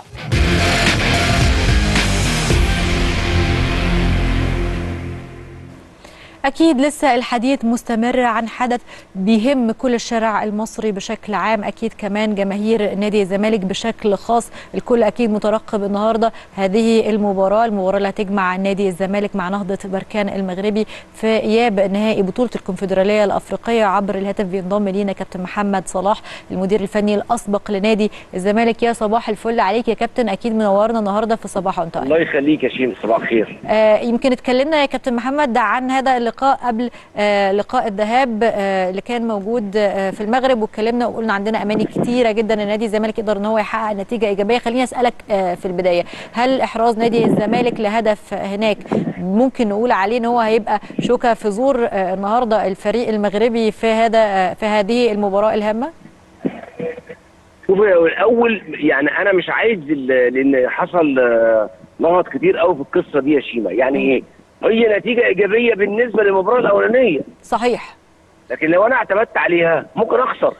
أكيد لسه الحديث مستمر عن حدث بيهم كل الشارع المصري بشكل عام أكيد كمان جماهير نادي الزمالك بشكل خاص الكل أكيد مترقب النهاردة هذه المباراة المباراة اللي هتجمع نادي الزمالك مع نهضة بركان المغربي في إياب نهائي بطولة الكونفدرالية الأفريقية عبر الهاتف بينضم لينا كابتن محمد صلاح المدير الفني الأسبق لنادي الزمالك يا صباح الفل عليك يا كابتن أكيد منورنا النهاردة في صباح أنت الله يخليك يا شيم صباح الخير آه، يمكن اتكلمنا يا كابتن محمد عن هذا اللقاء قبل آه، لقاء الذهاب آه، اللي كان موجود آه، في المغرب واتكلمنا وقلنا عندنا اماني كتيره جدا ان نادي الزمالك يقدر ان هو يحقق نتيجه ايجابيه خليني اسالك آه، في البدايه هل احراز نادي الزمالك لهدف هناك ممكن نقول عليه ان هو هيبقى شوكه في زور آه، النهارده الفريق المغربي في هذا آه، في هذه المباراه الهامه شوف الاول يعني انا مش عايز ال- لان حصل آه، لغط كتير قوي في القصه دي يا شيماء يعني ايه هي نتيجه ايجابيه بالنسبه للمباراه الاولانيه صحيح لكن لو انا اعتمدت عليها ممكن اخسر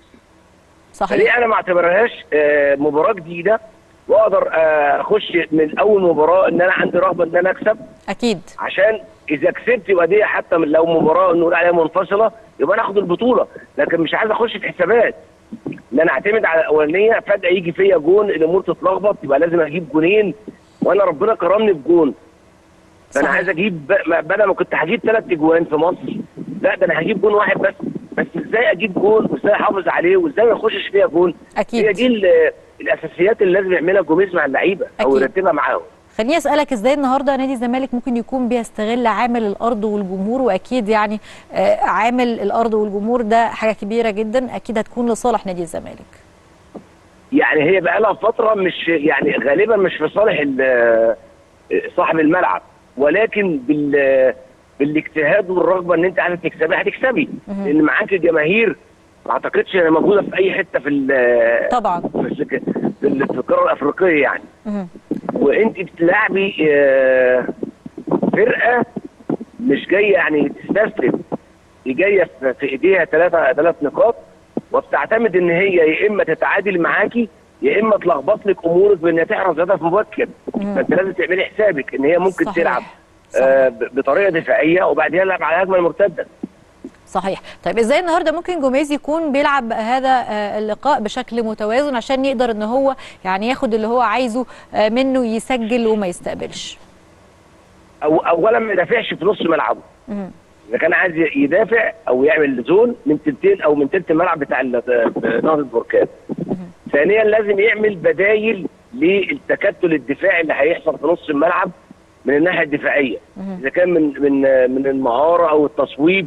صحيح ليه انا ما اعتبرهاش آه، مباراه جديده واقدر آه، اخش من اول مباراه ان انا عندي رغبه ان انا اكسب اكيد عشان اذا كسبت يبقى دي حتى من لو مباراه نقول عليها منفصله يبقى ناخد البطوله لكن مش عايز اخش في حسابات ان انا اعتمد على الاولانيه فجاه يجي فيا جون الامور تتلخبط يبقى لازم اجيب جونين وانا ربنا كرمني بجون فانا عايز اجيب ب- ما- بدل ما كنت هجيب ثلاث اجوان في مصر لا ده انا هجيب جون واحد بس بس ازاي اجيب جون وازاي احافظ عليه وازاي ما يخشش فيها جون اكيد هي دي ال- الاساسيات اللي لازم يعملها جوميز مع اللعيبه او أكيد. يرتبها معاهم خليني اسالك ازاي النهارده نادي الزمالك ممكن يكون بيستغل عامل الارض والجمهور واكيد يعني آه، عامل الارض والجمهور ده حاجه كبيره جدا اكيد هتكون لصالح نادي الزمالك يعني هي بقى لها فتره مش يعني غالبا مش في صالح ال- صاحب الملعب ولكن بال بالاجتهاد والرغبه ان انت عايز تكسبي هتكسبي لان معاك الجماهير ما اعتقدش انها موجوده في اي حته في ال- طبعا في السك- في ال- في القاره الافريقيه يعني مهم. وانت بتلعبي آه، فرقه مش جايه يعني تستسلم دي جايه في في ايديها ثلاثه ثلاث نقاط وبتعتمد ان هي يا اما تتعادل معاكي يا اما تلخبط لك امورك بان تحرز هدف مبكر فانت لازم تعملي حسابك ان هي ممكن صحيح. تلعب آه ب- بطريقه دفاعيه وبعدين يلعب على الهجمه المرتده صحيح طيب ازاي النهارده ممكن جوميز يكون بيلعب هذا آه، اللقاء بشكل متوازن عشان يقدر ان هو يعني ياخد اللي هو عايزه آه، منه يسجل وما يستقبلش أو اولا ما يدافعش في نص ملعبه مهم. اذا كان عايز يدافع او يعمل زون من تلتين او من تلت الملعب بتاع ال- نهضه بركان ثانيا لازم يعمل بدايل للتكتل الدفاعي اللي هيحصل في نص الملعب من الناحيه الدفاعيه اذا كان من من من المهاره او التصويب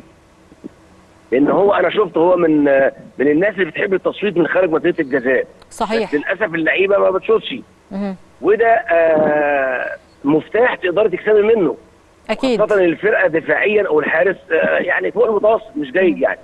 لان هو انا شفت هو من من الناس اللي بتحب التصويب من خارج منطقه الجزاء صحيح بس للاسف اللعيبه ما بتشوطش مهم. وده آه مفتاح تقدري تكسبي منه اكيد خاصه ان الفرقه دفاعيا او الحارس آه يعني فوق المتوسط مش جيد يعني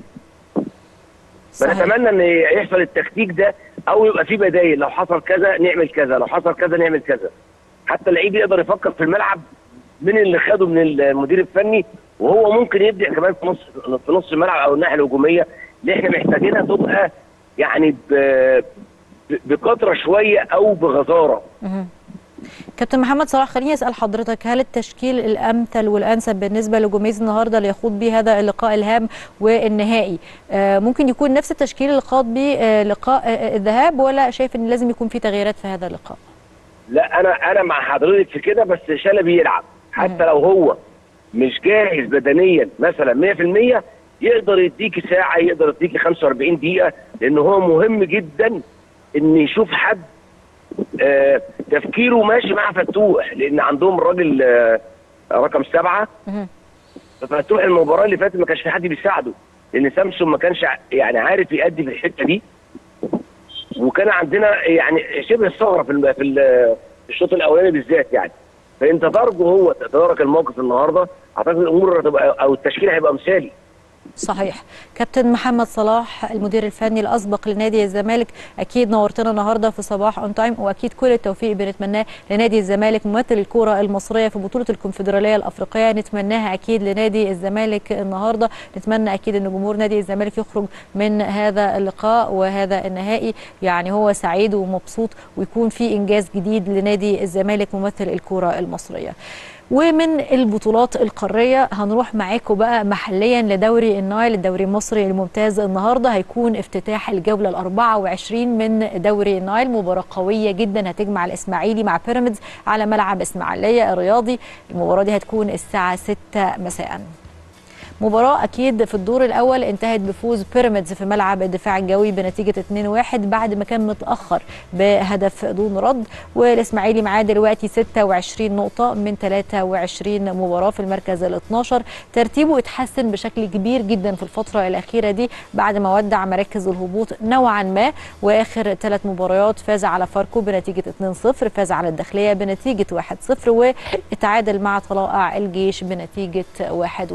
فنتمنى ان يحصل التكتيك ده او يبقى في بدايل لو حصل كذا نعمل كذا لو حصل كذا نعمل كذا حتى اللعيب يقدر يفكر في الملعب من اللي خده من المدير الفني وهو ممكن يبدع كمان في نص في نص الملعب او الناحيه الهجوميه اللي احنا محتاجينها تبقى يعني ب- ب- بكثره شويه او بغزاره مهم. كابتن محمد صلاح خليني اسال حضرتك هل التشكيل الامثل والانسب بالنسبه لجوميز النهارده اللي يخوض به هذا اللقاء الهام والنهائي آه، ممكن يكون نفس التشكيل اللي خاض به آه، لقاء آه، الذهاب ولا شايف ان لازم يكون في تغييرات في هذا اللقاء لا انا انا مع حضرتك في كده بس شلبي يلعب حتى لو هو مش جاهز بدنيا مثلا 100% يقدر يديكي ساعه يقدر يديكي 45 دقيقه لان هو مهم جدا ان يشوف حد آه تفكيره ماشي مع فتوح لان عندهم الراجل آه رقم سبعه ففتوح المباراه اللي فاتت ما كانش في حد بيساعده لان سامسون ما كانش ع- يعني عارف يأدي في الحته دي وكان عندنا يعني شبه ثغره في ال- في ال- في الشوط الاولاني بالذات يعني فانت ترجو هو تدارك الموقف النهارده اعتقد الامور هتبقى او التشكيل هيبقى مثالي صحيح كابتن محمد صلاح المدير الفني الاسبق لنادي الزمالك اكيد نورتنا النهارده في صباح اون تايم واكيد كل التوفيق بنتمناه لنادي الزمالك ممثل الكره المصريه في بطوله الكونفدراليه الافريقيه نتمناها اكيد لنادي الزمالك النهارده نتمنى اكيد ان جمهور نادي الزمالك يخرج من هذا اللقاء وهذا النهائي يعني هو سعيد ومبسوط ويكون في انجاز جديد لنادي الزمالك ممثل الكره المصريه ومن البطولات القارية هنروح معاكم بقى محليا لدوري النايل الدوري المصري الممتاز النهاردة هيكون افتتاح الجولة ال 24 من دوري النايل مباراة قوية جدا هتجمع الإسماعيلي مع بيراميدز على ملعب إسماعيلية الرياضي المباراة دي هتكون الساعة 6 مساءً مباراة أكيد في الدور الأول انتهت بفوز بيراميدز في ملعب الدفاع الجوي بنتيجة 2-1 بعد ما كان متأخر بهدف دون رد والإسماعيلي معاه دلوقتي 26 نقطة من 23 مباراة في المركز ال 12 ترتيبه اتحسن بشكل كبير جدا في الفترة الأخيرة دي بعد ما ودع مراكز الهبوط نوعا ما وآخر ثلاث مباريات فاز على فاركو بنتيجة 2-0 فاز على الداخلية بنتيجة 1-0 واتعادل مع طلائع الجيش بنتيجة 1-1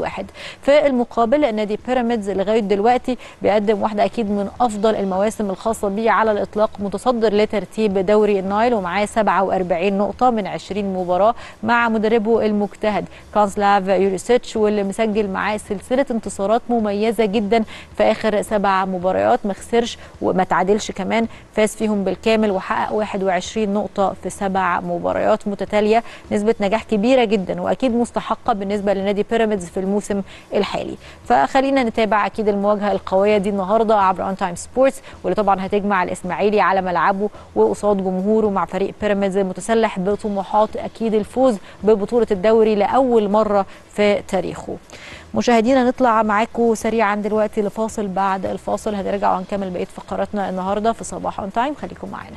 في المقابل نادي بيراميدز لغايه دلوقتي بيقدم واحده اكيد من افضل المواسم الخاصه بيه على الاطلاق متصدر لترتيب دوري النايل ومعاه 47 نقطه من 20 مباراه مع مدربه المجتهد كانسلاف يوريسيتش واللي مسجل معاه سلسله انتصارات مميزه جدا في اخر سبع مباريات ما خسرش وما تعادلش كمان فاز فيهم بالكامل وحقق 21 نقطه في سبع مباريات متتاليه نسبه نجاح كبيره جدا واكيد مستحقه بالنسبه لنادي بيراميدز في الموسم الحالي فخلينا نتابع اكيد المواجهه القويه دي النهارده عبر اون تايم سبورتس واللي طبعا هتجمع الاسماعيلي على ملعبه وقصاد جمهوره مع فريق بيراميدز المتسلح بطموحات اكيد الفوز ببطوله الدوري لاول مره في تاريخه مشاهدينا نطلع معاكم سريعا دلوقتي لفاصل بعد الفاصل هنرجع ونكمل بقيه فقراتنا النهارده في صباح اون تايم خليكم معانا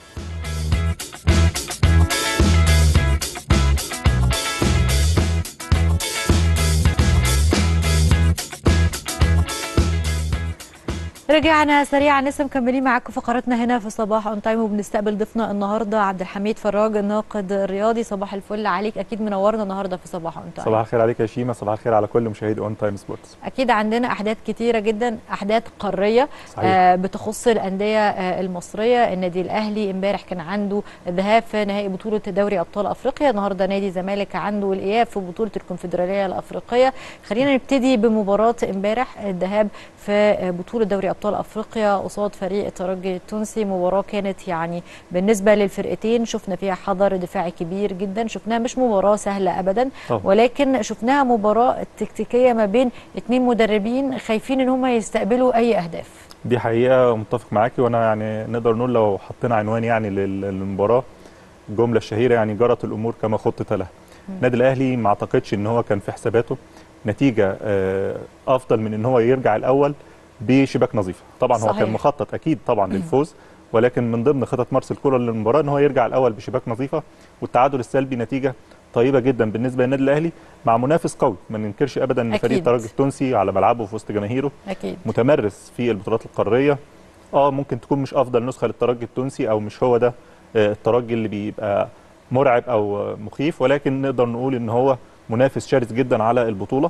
رجعنا سريعا لسه مكملين معاكم فقراتنا هنا في صباح اون تايم وبنستقبل ضيفنا النهارده عبد الحميد فراج الناقد الرياضي صباح الفل عليك اكيد منورنا النهارده في صباح اون تايم صباح الخير عليك يا شيماء صباح الخير على كل مشاهدي اون تايم سبورتس اكيد عندنا احداث كتيره جدا احداث قاريه صحيح. آه بتخص الانديه آه المصريه النادي الاهلي امبارح كان عنده ذهاب في نهائي بطوله دوري ابطال افريقيا النهارده نادي الزمالك عنده الاياب في بطوله الكونفدراليه الافريقيه خلينا نبتدي بمباراه امبارح الذهاب في آه بطوله دوري ابطال افريقيا قصاد فريق الترجي التونسي مباراه كانت يعني بالنسبه للفرقتين شفنا فيها حذر دفاعي كبير جدا شفناها مش مباراه سهله ابدا طبعا. ولكن شفناها مباراه تكتيكيه ما بين اثنين مدربين خايفين ان هم يستقبلوا اي اهداف دي حقيقه متفق معاكي وانا يعني نقدر نقول لو حطينا عنوان يعني لل- للمباراه الجمله الشهيره يعني جرت الامور كما خطط لها النادي الاهلي ما اعتقدش ان هو كان في حساباته نتيجه آه، افضل من ان هو يرجع الاول بشباك نظيفه طبعا هو صحيح. كان مخطط اكيد طبعا للفوز ولكن من ضمن خطط مارسيل كولر للمباراه ان هو يرجع الاول بشباك نظيفه والتعادل السلبي نتيجه طيبه جدا بالنسبه للنادي الاهلي مع منافس قوي ما ننكرش ابدا ان فريق أكيد. الترجي التونسي على ملعبه في وسط جماهيره اكيد متمرس في البطولات القاريه اه ممكن تكون مش افضل نسخه للترجي التونسي او مش هو ده آه، الترجي اللي بيبقى مرعب او آه، مخيف ولكن نقدر نقول ان هو منافس شرس جدا على البطوله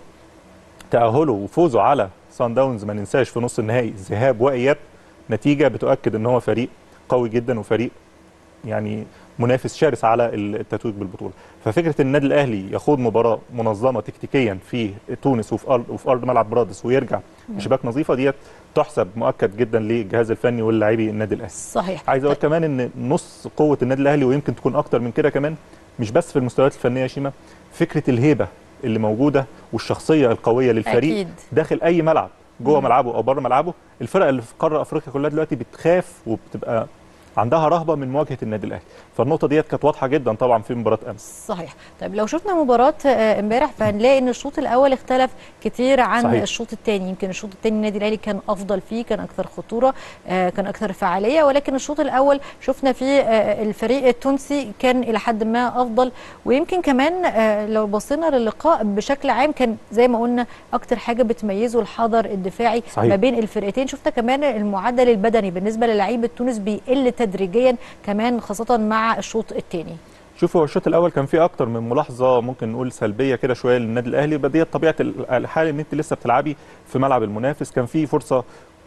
تاهله وفوزه على سان داونز ما ننساش في نص النهائي ذهاب واياب نتيجه بتؤكد ان هو فريق قوي جدا وفريق يعني منافس شرس على التتويج بالبطوله ففكره ان النادي الاهلي يخوض مباراه منظمه تكتيكيا في تونس وفي ارض وفي ارض ملعب برادس ويرجع بشباك نظيفه ديت تحسب مؤكد جدا للجهاز الفني واللاعبي النادي الاهلي صحيح عايز اقول كمان ان نص قوه النادي الاهلي ويمكن تكون اكتر من كده كمان مش بس في المستويات الفنيه يا شيماء فكره الهيبه اللي موجوده والشخصيه القويه للفريق أكيد. داخل اي ملعب جوه مم. ملعبه او بره ملعبه الفرق اللي في قاره افريقيا كلها دلوقتي بتخاف وبتبقى عندها رهبه من مواجهه النادي الاهلي فالنقطه ديت كانت واضحه جدا طبعا في مباراه امس صحيح طيب لو شفنا مباراة آه، امبارح فهنلاقي ان الشوط الاول اختلف كتير عن صحيح. الشوط الثاني يمكن الشوط الثاني النادي الاهلي كان افضل فيه كان اكثر خطورة آه، كان اكثر فعالية ولكن الشوط الاول شفنا فيه آه، الفريق التونسي كان الى حد ما افضل ويمكن كمان آه، لو بصينا للقاء بشكل عام كان زي ما قلنا اكتر حاجة بتميزه الحذر الدفاعي صحيح. ما بين الفرقتين شفنا كمان المعدل البدني بالنسبة للاعيبة تونس بيقل تدريجيا كمان خاصة مع الشوط الثاني شوفوا هو الشوط الاول كان فيه اكتر من ملاحظه ممكن نقول سلبيه كده شويه للنادي الاهلي يبقى ديت طبيعه الحال ان انت لسه بتلعبي في ملعب المنافس كان في فرصه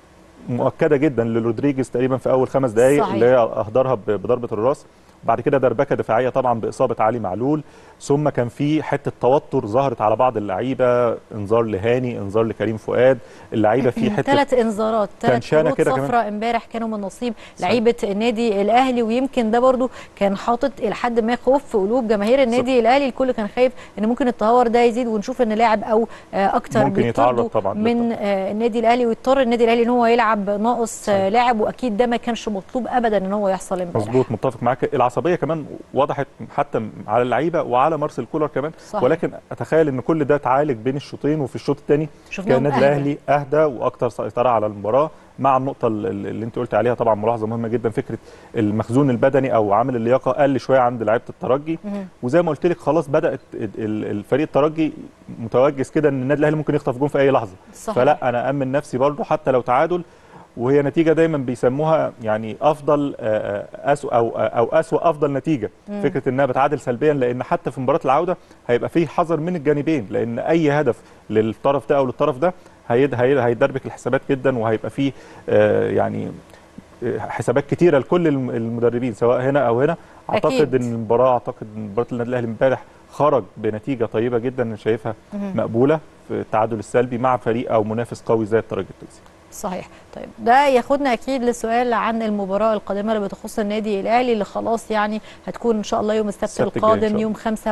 مؤكده جدا لرودريجيز تقريبا في اول خمس دقائق صحيح. اللي هي اهدرها ب- بضربه الراس بعد كده دربكه دفاعيه طبعا باصابه علي معلول ثم كان في حته توتر ظهرت على بعض اللعيبه انذار لهاني انذار لكريم فؤاد اللعيبه في حته ثلاث انذارات ثلاث تنشانة كروت كده كمان. صفراء امبارح كانوا من نصيب لعيبه النادي الاهلي ويمكن ده برضو كان حاطط الى حد ما خوف في قلوب جماهير النادي الاهلي الكل كان خايف ان ممكن التهور ده يزيد ونشوف ان لاعب او آه، اكتر ممكن يتعرض بيطردوا طبعاً من آه، النادي الاهلي ويضطر النادي الاهلي ان هو يلعب ناقص آه، لاعب واكيد ده ما كانش مطلوب ابدا ان هو يحصل امبارح مظبوط متفق معاك العصبيه كمان وضحت حتى على اللعيبه وعلى مارسيل كولر كمان صحيح. ولكن اتخيل ان كل ده اتعالج بين الشوطين وفي الشوط الثاني شفناهم كان النادي أهدى. الاهلي اهدى واكثر سيطره على المباراه مع النقطه ال- ال- اللي انت قلت عليها طبعا ملاحظه مهمه جدا فكره المخزون البدني او عامل اللياقه قل شويه عند لعيبه الترجي مهم. وزي ما قلت لك خلاص بدات ال- ال- الفريق الترجي متوجس كده ان النادي الاهلي ممكن يخطف جون في اي لحظه صحيح. فلا انا امن نفسي برضو حتى لو تعادل وهي نتيجه دايما بيسموها يعني افضل آه، آه، اسوء او او اسوء افضل نتيجه مم. فكره انها بتعادل سلبيا لان حتى في مباراه العوده هيبقى فيه حذر من الجانبين لان اي هدف للطرف ده او للطرف ده هيد هيد هيدربك الحسابات جدا وهيبقى فيه آه، يعني آه، حسابات كتيره لكل الم- المدربين سواء هنا او هنا اعتقد أكيد. ان المباراه اعتقد ان مباراه النادي الاهلي امبارح خرج بنتيجه طيبه جدا انا شايفها مهم. مقبوله في التعادل السلبي مع فريق او منافس قوي زي الترجي التونسي صحيح طيب ده ياخدنا اكيد للسؤال عن المباراه القادمه اللي بتخص النادي الاهلي اللي خلاص يعني هتكون ان شاء الله يوم السبت السبت الجاي إن شاء القادم الله. يوم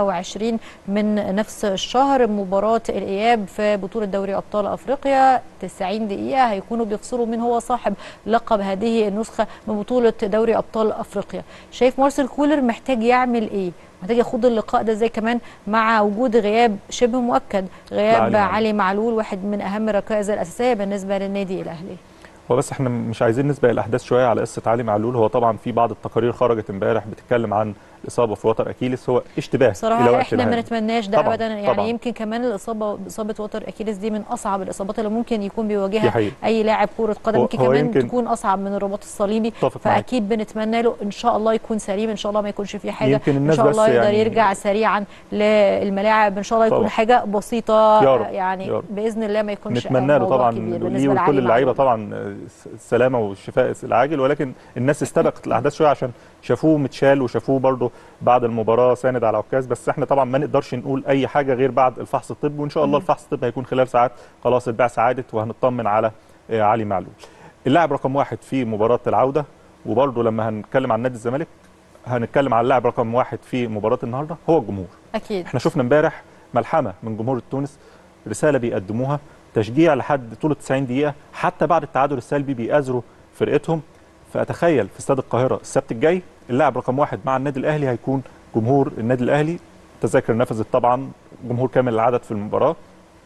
25 من نفس الشهر مباراه الاياب في بطوله دوري ابطال افريقيا 90 دقيقه هيكونوا بيفصلوا مين هو صاحب لقب هذه النسخه من بطوله دوري ابطال افريقيا شايف مارسيل كولر محتاج يعمل ايه محتاج يخوض اللقاء ده ازاي كمان مع وجود غياب شبه مؤكد غياب لعلي معلول. علي معلول واحد من اهم الركائز الاساسيه بالنسبه للنادي الاهلي هو بس احنا مش عايزين نسبق الاحداث شويه على قصه علي معلول هو طبعا في بعض التقارير خرجت امبارح بتتكلم عن الاصابه في وتر اكيليس هو اشتباه الى بصراحه وقت احنا ما الهام. نتمناش ده طبعاً، ابدا يعني طبعاً. يمكن كمان الاصابه اصابه وتر اكيليس دي من اصعب الاصابات اللي ممكن يكون دي بيواجهها حقيقة. اي لاعب كره قدم هو- يمكن هو كمان يمكن- تكون اصعب من الرباط الصليبي اتفق معاك. فاكيد بنتمنى له ان شاء الله يكون سليم ان شاء الله ما يكونش فيه حاجه يمكن ان الناس شاء بس الله يقدر يعني- يرجع سريعا للملاعب ان شاء الله يكون طبعاً. حاجه بسيطه يا رب، يعني يا رب. باذن الله ما يكونش نتمنى له موضوع طبعا كبير ليه بالنسبه ولكل لعلي اللعيبه معلول. طبعا السلامه والشفاء العاجل ولكن الناس استبقت الاحداث شويه عشان شافوه متشال وشافوه برضه بعد المباراه ساند على عكاز بس احنا طبعا ما نقدرش نقول اي حاجه غير بعد الفحص الطبي وان شاء الله مم. الفحص الطبي هيكون خلال ساعات خلاص البعثه عادت وهنطمن على آه، علي معلول اللاعب رقم واحد في مباراه العوده وبرضه لما هنتكلم عن نادي الزمالك هنتكلم عن اللاعب رقم واحد في مباراه النهارده هو الجمهور اكيد احنا شفنا امبارح ملحمه من جمهور تونس رساله بيقدموها تشجيع لحد طول 90 دقيقه حتى بعد التعادل السلبي بيأزروا فرقتهم فاتخيل في استاد القاهره السبت الجاي اللاعب رقم واحد مع النادي الاهلي هيكون جمهور النادي الاهلي تذاكر نفذت طبعا جمهور كامل العدد في المباراه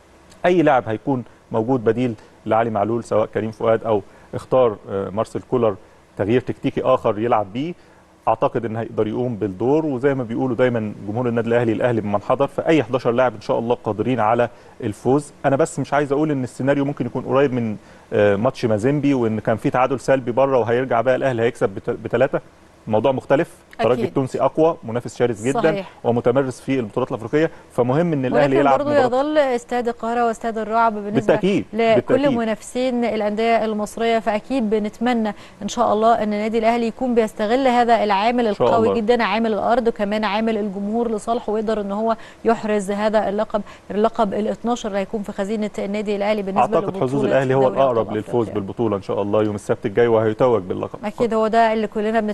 اي لاعب هيكون موجود بديل لعلي معلول سواء كريم فؤاد او اختار آه، مارسيل كولر تغيير تكتيكي اخر يلعب بيه اعتقد ان هيقدر يقوم بالدور وزي ما بيقولوا دايما جمهور النادي الاهلي الاهلي بمن حضر فاي 11 لاعب ان شاء الله قادرين على الفوز انا بس مش عايز اقول ان السيناريو ممكن يكون قريب من آه، ماتش مازيمبي وان كان في تعادل سلبي بره وهيرجع بقى الاهلي هيكسب بثلاثه الموضوع مختلف الترجي أكيد. التونسي اقوى منافس شرس جدا صحيح. ومتمرس في البطولات الافريقيه فمهم ان الاهلي ولكن يلعب برضه مباراة يظل استاد القاهره واستاد الرعب بالنسبه بالتأكيد، لكل بالتأكيد. منافسين الانديه المصريه فاكيد بنتمنى ان شاء الله ان النادي الاهلي يكون بيستغل هذا العامل شاء القوي الله. جدا عامل الارض وكمان عامل الجمهور لصالحه ويقدر ان هو يحرز هذا اللقب اللقب ال 12 اللي هيكون في خزينه النادي الاهلي بالنسبه اعتقد حظوظ لبطولة الاهلي هو دوري أبطال الاقرب للفوز أفريقيا. بالبطوله ان شاء الله يوم السبت الجاي وهيتوج باللقب اكيد هو ده اللي كلنا بنتمناه أكيد.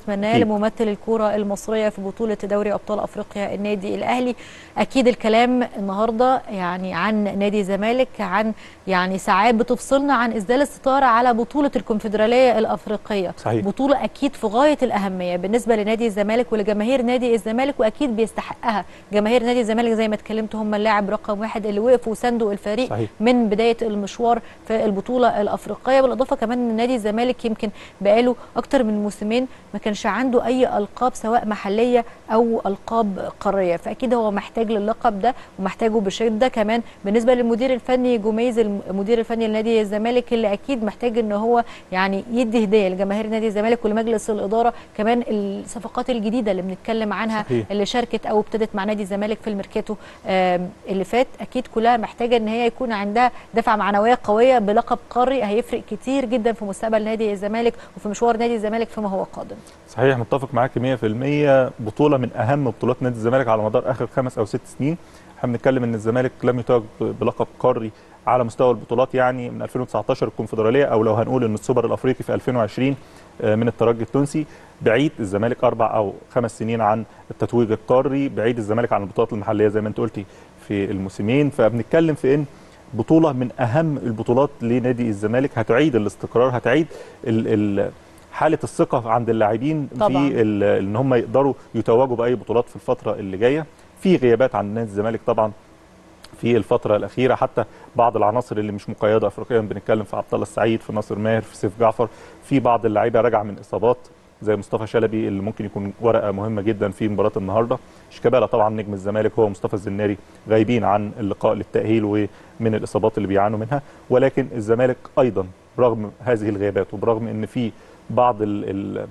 ممثل الكرة المصرية في بطولة دوري أبطال أفريقيا النادي الأهلي أكيد الكلام النهاردة يعني عن نادي الزمالك عن يعني ساعات بتفصلنا عن إسدال الستارة على بطولة الكونفدرالية الأفريقية صحيح. بطولة أكيد في غاية الأهمية بالنسبة لنادي الزمالك ولجماهير نادي الزمالك وأكيد بيستحقها جماهير نادي الزمالك زي ما اتكلمت هم اللاعب رقم واحد اللي وقفوا وساندوا الفريق صحيح. من بداية المشوار في البطولة الأفريقية بالإضافة كمان أن نادي الزمالك يمكن بقاله أكتر من موسمين ما كانش عنده أي ألقاب سواء محلية أو ألقاب قارية فأكيد هو محتاج للقب ده ومحتاجه بشدة كمان بالنسبة للمدير الفني جوميز المدير الفني لنادي الزمالك اللي أكيد محتاج أن هو يعني يدي هدية لجماهير نادي الزمالك ولمجلس الإدارة كمان الصفقات الجديدة اللي بنتكلم عنها صحيح. اللي شاركت أو ابتدت مع نادي الزمالك في الميركاتو آم، اللي فات أكيد كلها محتاجة أن هي يكون عندها دفعة معنوية قوية بلقب قاري هيفرق كتير جدا في مستقبل نادي الزمالك وفي مشوار نادي الزمالك فيما هو قادم صحيح متفق معاك 100% بطوله من اهم بطولات نادي الزمالك على مدار اخر خمس او ست سنين احنا بنتكلم ان الزمالك لم يتوج بلقب قاري على مستوى البطولات يعني من 2019 الكونفدراليه او لو هنقول ان السوبر الافريقي في 2020 آه، من الترجي التونسي بعيد الزمالك اربع او خمس سنين عن التتويج القاري بعيد الزمالك عن البطولات المحليه زي ما انت قلتي في الموسمين فبنتكلم في ان بطوله من اهم البطولات لنادي الزمالك هتعيد الاستقرار هتعيد ال ال حاله الثقه عند اللاعبين طبعاً. في ال- ان هم يقدروا يتوجوا باي بطولات في الفتره اللي جايه في غيابات عند نادي الزمالك طبعا في الفتره الاخيره حتى بعض العناصر اللي مش مقيده افريقيا بنتكلم في عبد الله السعيد في ناصر ماهر في سيف جعفر في بعض اللعيبه راجعه من اصابات زي مصطفى شلبي اللي ممكن يكون ورقه مهمه جدا في مباراه النهارده شيكابالا طبعا نجم الزمالك هو مصطفى الزناري غايبين عن اللقاء للتاهيل ومن الاصابات اللي بيعانوا منها ولكن الزمالك ايضا رغم هذه الغيابات وبرغم ان في بعض ال ال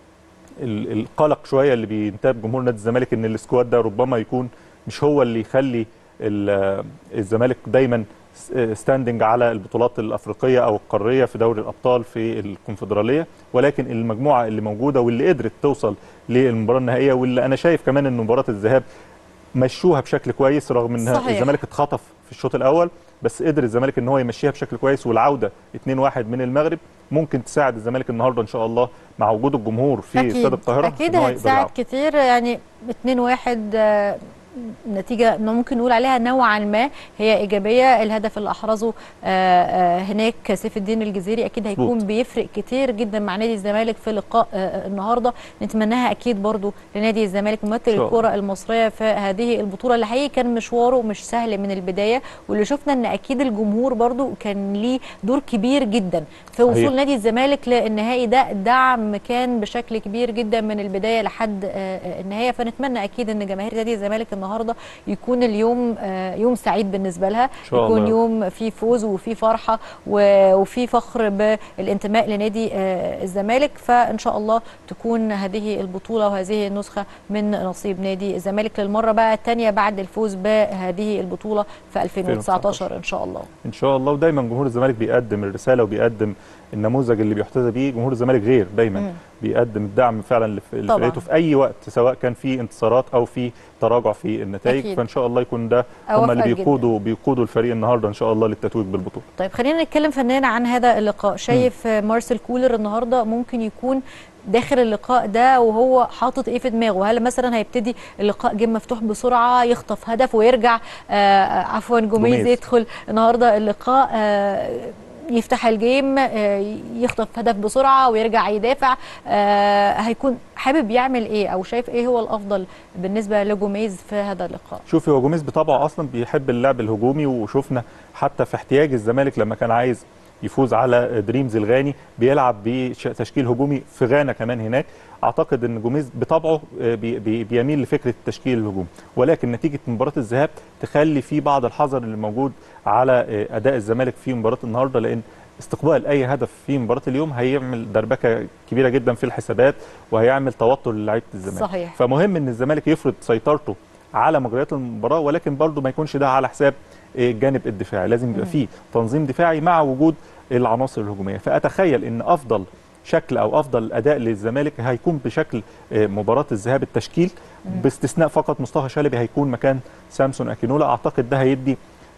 ال- القلق شويه اللي بينتاب جمهور نادي الزمالك ان السكواد ده ربما يكون مش هو اللي يخلي ال- الزمالك دايما ستاندنج على البطولات الافريقيه او القاريه في دوري الابطال في الكونفدراليه ولكن المجموعه اللي موجوده واللي قدرت توصل للمباراه النهائيه واللي انا شايف كمان ان مباراه الذهاب مشوها بشكل كويس رغم ان صحيح. الزمالك اتخطف في الشوط الاول بس قدر الزمالك ان هو يمشيها بشكل كويس والعوده 2-1 من المغرب ممكن تساعد الزمالك النهارده ان شاء الله مع وجود الجمهور في استاد القاهره اكيد إن هو يقدر هتساعد يلعب. كتير يعني 2 1 آه، نتيجة إنه ممكن نقول عليها نوعا ما هي إيجابية الهدف اللي أحرزه آه، آه، هناك سيف الدين الجزيري أكيد هيكون مظبوط. بيفرق كتير جدا مع نادي الزمالك في لقاء آه، النهاردة نتمناها أكيد برضو لنادي الزمالك ممثل إن شاء الله. الكرة المصرية في هذه البطولة اللي حقيقي كان مشواره مش سهل من البداية واللي شفنا إن أكيد الجمهور برضو كان ليه دور كبير جدا في صحيح. وصول نادي الزمالك للنهائي ده دعم كان بشكل كبير جدا من البدايه لحد آه، آه، النهايه فنتمنى اكيد ان جماهير نادي الزمالك النهارده يكون اليوم آه، يوم سعيد بالنسبه لها شاء يكون الله. يوم فيه فوز وفيه فرحه و- وفيه فخر بالانتماء لنادي آه، الزمالك فان شاء الله تكون هذه البطوله وهذه النسخه من نصيب نادي الزمالك للمره بقى الثانيه بعد الفوز بهذه البطوله في 2019 ان شاء الله ان شاء الله ودايما جمهور الزمالك بيقدم الرساله وبيقدم النموذج اللي بيحتذى بيه جمهور الزمالك غير دايما مم. بيقدم الدعم فعلا لف- طبعاً. لفرقته في اي وقت سواء كان في انتصارات او في تراجع في النتائج أكيد. فان شاء الله يكون ده هم أوافقك اللي جداً. بيقودوا بيقودوا الفريق النهارده ان شاء الله للتتويج بالبطوله طيب خلينا نتكلم فنان عن هذا اللقاء شايف مارسيل كولر النهارده ممكن يكون داخل اللقاء ده وهو حاطط ايه في دماغه هل مثلا هيبتدي اللقاء جيم مفتوح بسرعه يخطف هدف ويرجع آه عفوا جوميز جوميز. يدخل النهارده اللقاء آه يفتح الجيم آه يخطف هدف بسرعه ويرجع يدافع آه هيكون حابب يعمل ايه او شايف ايه هو الافضل بالنسبه لجوميز في هذا اللقاء شوفي هو جوميز بطبعه اصلا بيحب اللعب الهجومي وشفنا حتى في احتياج الزمالك لما كان عايز يفوز على دريمز الغاني بيلعب بتشكيل هجومي في غانا كمان هناك اعتقد ان جوميز بطبعه آه، بي- بي- بيميل لفكره التشكيل الهجومي ولكن نتيجه مباراه الذهاب تخلي في بعض الحذر اللي موجود على آه، اداء الزمالك في مباراه النهارده لان استقبال اي هدف في مباراه اليوم هيعمل دربكه كبيره جدا في الحسابات وهيعمل توتر للاعيبه الزمالك صحيح. فمهم ان الزمالك يفرض سيطرته على مجريات المباراه ولكن برضه ما يكونش ده على حساب آه، الجانب الدفاعي لازم يبقى فيه تنظيم دفاعي مع وجود العناصر الهجوميه فاتخيل ان افضل شكل او افضل اداء للزمالك هيكون بشكل آه، مباراه الذهاب التشكيل باستثناء فقط مصطفى شلبي هيكون مكان سامسون اكينولا اعتقد ده هيدي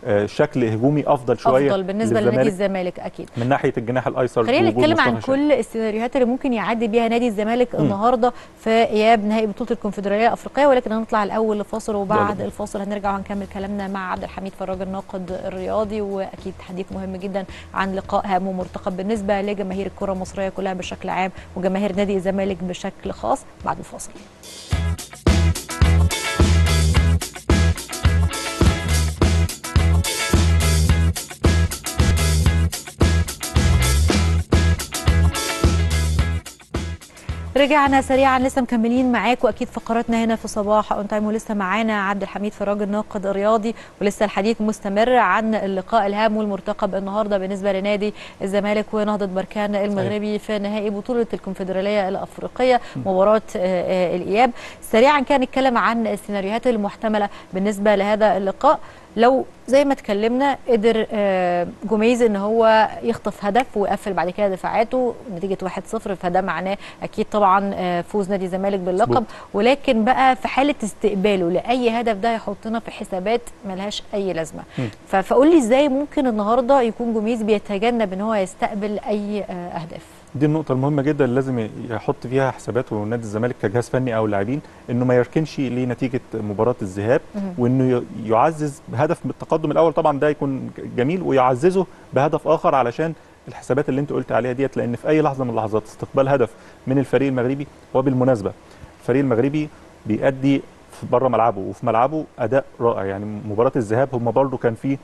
آه، شكل هجومي افضل شويه افضل بالنسبه لنادي للزمالك الزمالك اكيد من ناحيه الجناح الايسر خلينا بوجود نتكلم عن مصطفى شلبي. كل السيناريوهات اللي ممكن يعدي بيها نادي الزمالك النهارده في اياب نهائي بطوله الكونفدراليه الافريقيه ولكن هنطلع الاول لفاصل وبعد يلا. الفاصل هنرجع وهنكمل كلامنا مع عبد الحميد فراج الناقد الرياضي واكيد حديث مهم جدا عن لقاء هام ومرتقب بالنسبه لجماهير الكره المصريه كلها بشكل عام وجماهير نادي الزمالك بشكل خاص بعد الفاصل رجعنا سريعا لسه مكملين معاكم واكيد فقراتنا هنا في صباح اون تايم ولسه معانا عبد الحميد فراج الناقد الرياضي ولسه الحديث مستمر عن اللقاء الهام والمرتقب النهارده بالنسبه لنادي الزمالك ونهضه بركان المغربي في نهائي بطوله الكونفدراليه الافريقيه مباراه آه، آه، الاياب سريعا كان نتكلم عن السيناريوهات المحتمله بالنسبه لهذا اللقاء لو زي ما اتكلمنا قدر آه، جوميز ان هو يخطف هدف ويقفل بعد كده دفاعاته نتيجه 1-0 فده معناه اكيد طبعا آه، فوز نادي الزمالك باللقب مظبوط. ولكن بقى في حاله استقباله لاي هدف ده هيحطنا في حسابات ملهاش اي لازمه مم. ف- فقول لي ازاي ممكن النهارده يكون جوميز بيتجنب ان هو يستقبل اي آه، اهداف دي النقطة المهمة جدا اللي لازم يحط فيها حساباته نادي الزمالك كجهاز فني أو لاعبين إنه ما يركنش لنتيجة مباراة الذهاب مهم. وإنه ي- يعزز بهدف من التقدم الأول طبعا ده يكون جميل ويعززه بهدف آخر علشان الحسابات اللي أنت قلت عليها ديت لأن في أي لحظة من اللحظات استقبال هدف من الفريق المغربي وبالمناسبة الفريق المغربي بيأدي في بره ملعبه وفي ملعبه أداء رائع يعني مباراة الذهاب هم برضو كان في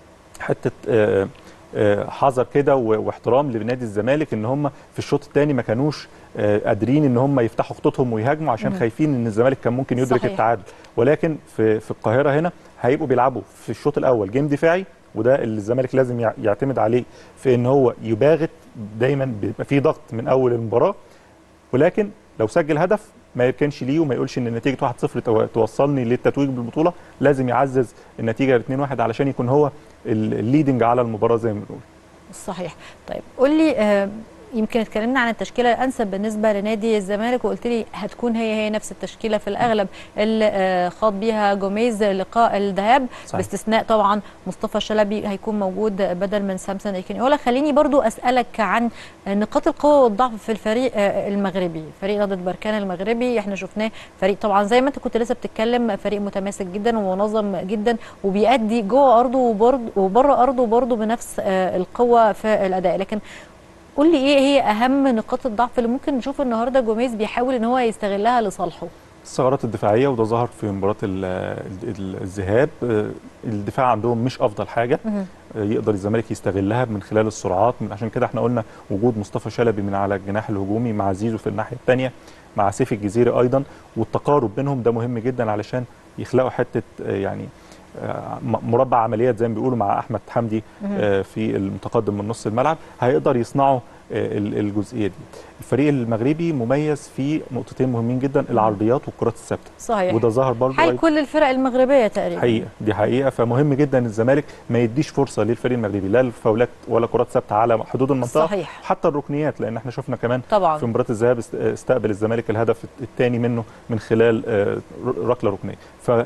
حته آه، آه، حذر كده و- واحترام لنادي الزمالك ان هم في الشوط الثاني ما كانوش آه، قادرين ان هم يفتحوا خطوطهم ويهاجموا عشان مم. خايفين ان الزمالك كان ممكن يدرك صحيح. التعادل ولكن في في القاهره هنا هيبقوا بيلعبوا في الشوط الاول جيم دفاعي وده اللي الزمالك لازم يع- يعتمد عليه في ان هو يباغت دايما بيبقى في ضغط من اول المباراه ولكن لو سجل هدف ما يركنش ليه وما يقولش ان نتيجه 1-0 تو- توصلني للتتويج بالبطوله لازم يعزز النتيجه 2-1 علشان يكون هو ال- الليدنج على المباراه زي ما بنقول صحيح طيب قول لي آه، يمكن اتكلمنا عن التشكيله الانسب بالنسبه لنادي الزمالك وقلت لي هتكون هي هي نفس التشكيله في الاغلب اللي آه، خاض بيها جوميز لقاء الذهاب صحيح. باستثناء طبعا مصطفى شلبي هيكون موجود بدل من سامسون ايكينيولا خليني برضو اسالك عن نقاط القوه والضعف في الفريق آه، المغربي فريق نهضه بركان المغربي احنا شفناه فريق طبعا زي ما انت كنت لسه بتتكلم فريق متماسك جدا ومنظم جدا وبيأدي جوه ارضه وبرضه وبره ارضه برضه بنفس آه، القوه في الاداء لكن قول لي ايه هي اهم نقاط الضعف اللي ممكن نشوف النهارده جوميز بيحاول ان هو يستغلها لصالحه الثغرات الدفاعيه وده ظهر في مباراه ال- ال- الذهاب آه، الدفاع عندهم مش افضل حاجه مهم. آه، يقدر الزمالك يستغلها من خلال السرعات من عشان كده احنا قلنا وجود مصطفى شلبي من على الجناح الهجومي مع زيزو في الناحيه الثانيه مع سيف الجزيري ايضا والتقارب بينهم ده مهم جدا علشان يخلقوا حته آه، يعني آه، م- مربع عمليات زي ما بيقولوا مع احمد حمدي مهم. آه، في المتقدم من نص الملعب هيقدر يصنعوا آه، ال- الجزئيه دي الفريق المغربي مميز في نقطتين مهمين جدا العرضيات والكرات الثابته صحيح وده ظهر برضه حال أيضاً. كل الفرق المغربيه تقريبا حقيقه دي حقيقه فمهم جدا الزمالك ما يديش فرصه للفريق المغربي لا الفاولات ولا كرات ثابته على حدود المنطقه صحيح. حتى الركنيات لان احنا شفنا كمان طبعاً. في مباراه الذهاب است- استقبل الزمالك الهدف الثاني منه من خلال آه، ر- ركله ركنيه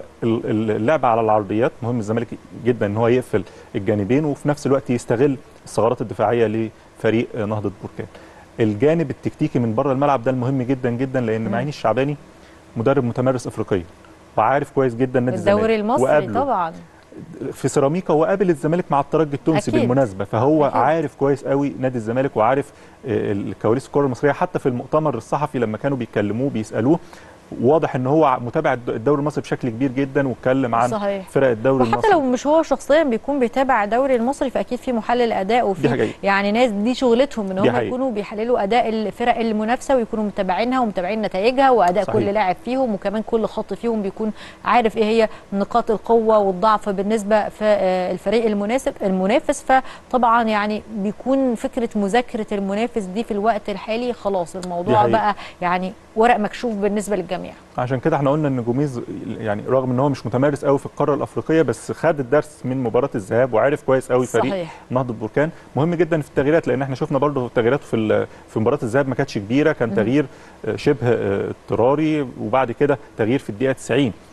فاللعب على العرضيات مهم الزمالك جدا ان هو يقفل الجانبين وفي نفس الوقت يستغل الثغرات الدفاعيه لفريق آه، نهضه بركان الجانب التكتيكي من بره الملعب ده المهم جدا جدا لان مم. معين الشعباني مدرب متمرس افريقيا وعارف كويس جدا نادي الزمالك الدوري المصري وقابله طبعا في سيراميكا وقابل الزمالك مع الترجي التونسي أكيد. بالمناسبه فهو أكيد. أكيد. عارف كويس قوي نادي الزمالك وعارف آه، الكواليس الكره المصريه حتى في المؤتمر الصحفي لما كانوا بيكلموه بيسالوه واضح ان هو متابع الد- الدوري المصري بشكل كبير جدا واتكلم عن صحيح. فرق الدوري وحتى المصري لو مش هو شخصيا بيكون بيتابع الدوري المصري فاكيد في محلل اداء دي وفي حقيقة. يعني ناس دي شغلتهم ان دي هم حقيقة. يكونوا بيحللوا اداء الفرق المنافسه ويكونوا متابعينها ومتابعين نتائجها واداء صحيح. كل لاعب فيهم وكمان كل خط فيهم بيكون عارف ايه هي نقاط القوه والضعف بالنسبه في آه، الفريق المناسب المنافس فطبعا يعني بيكون فكره مذاكره المنافس دي في الوقت الحالي خلاص الموضوع حقيقة. بقى يعني ورق مكشوف بالنسبه للجميع عشان كده احنا قلنا ان جوميز يعني رغم ان هو مش متمرس قوي في القاره الافريقيه بس خد الدرس من مباراه الذهاب وعارف كويس قوي فريق صحيح. نهضه بركان مهم جدا في التغييرات لان احنا شفنا برضه تغييراته في ال- في مباراه الذهاب ما كانتش كبيره كان مهم. تغيير آه، شبه آه، اضطراري وبعد كده تغيير في الدقيقه 90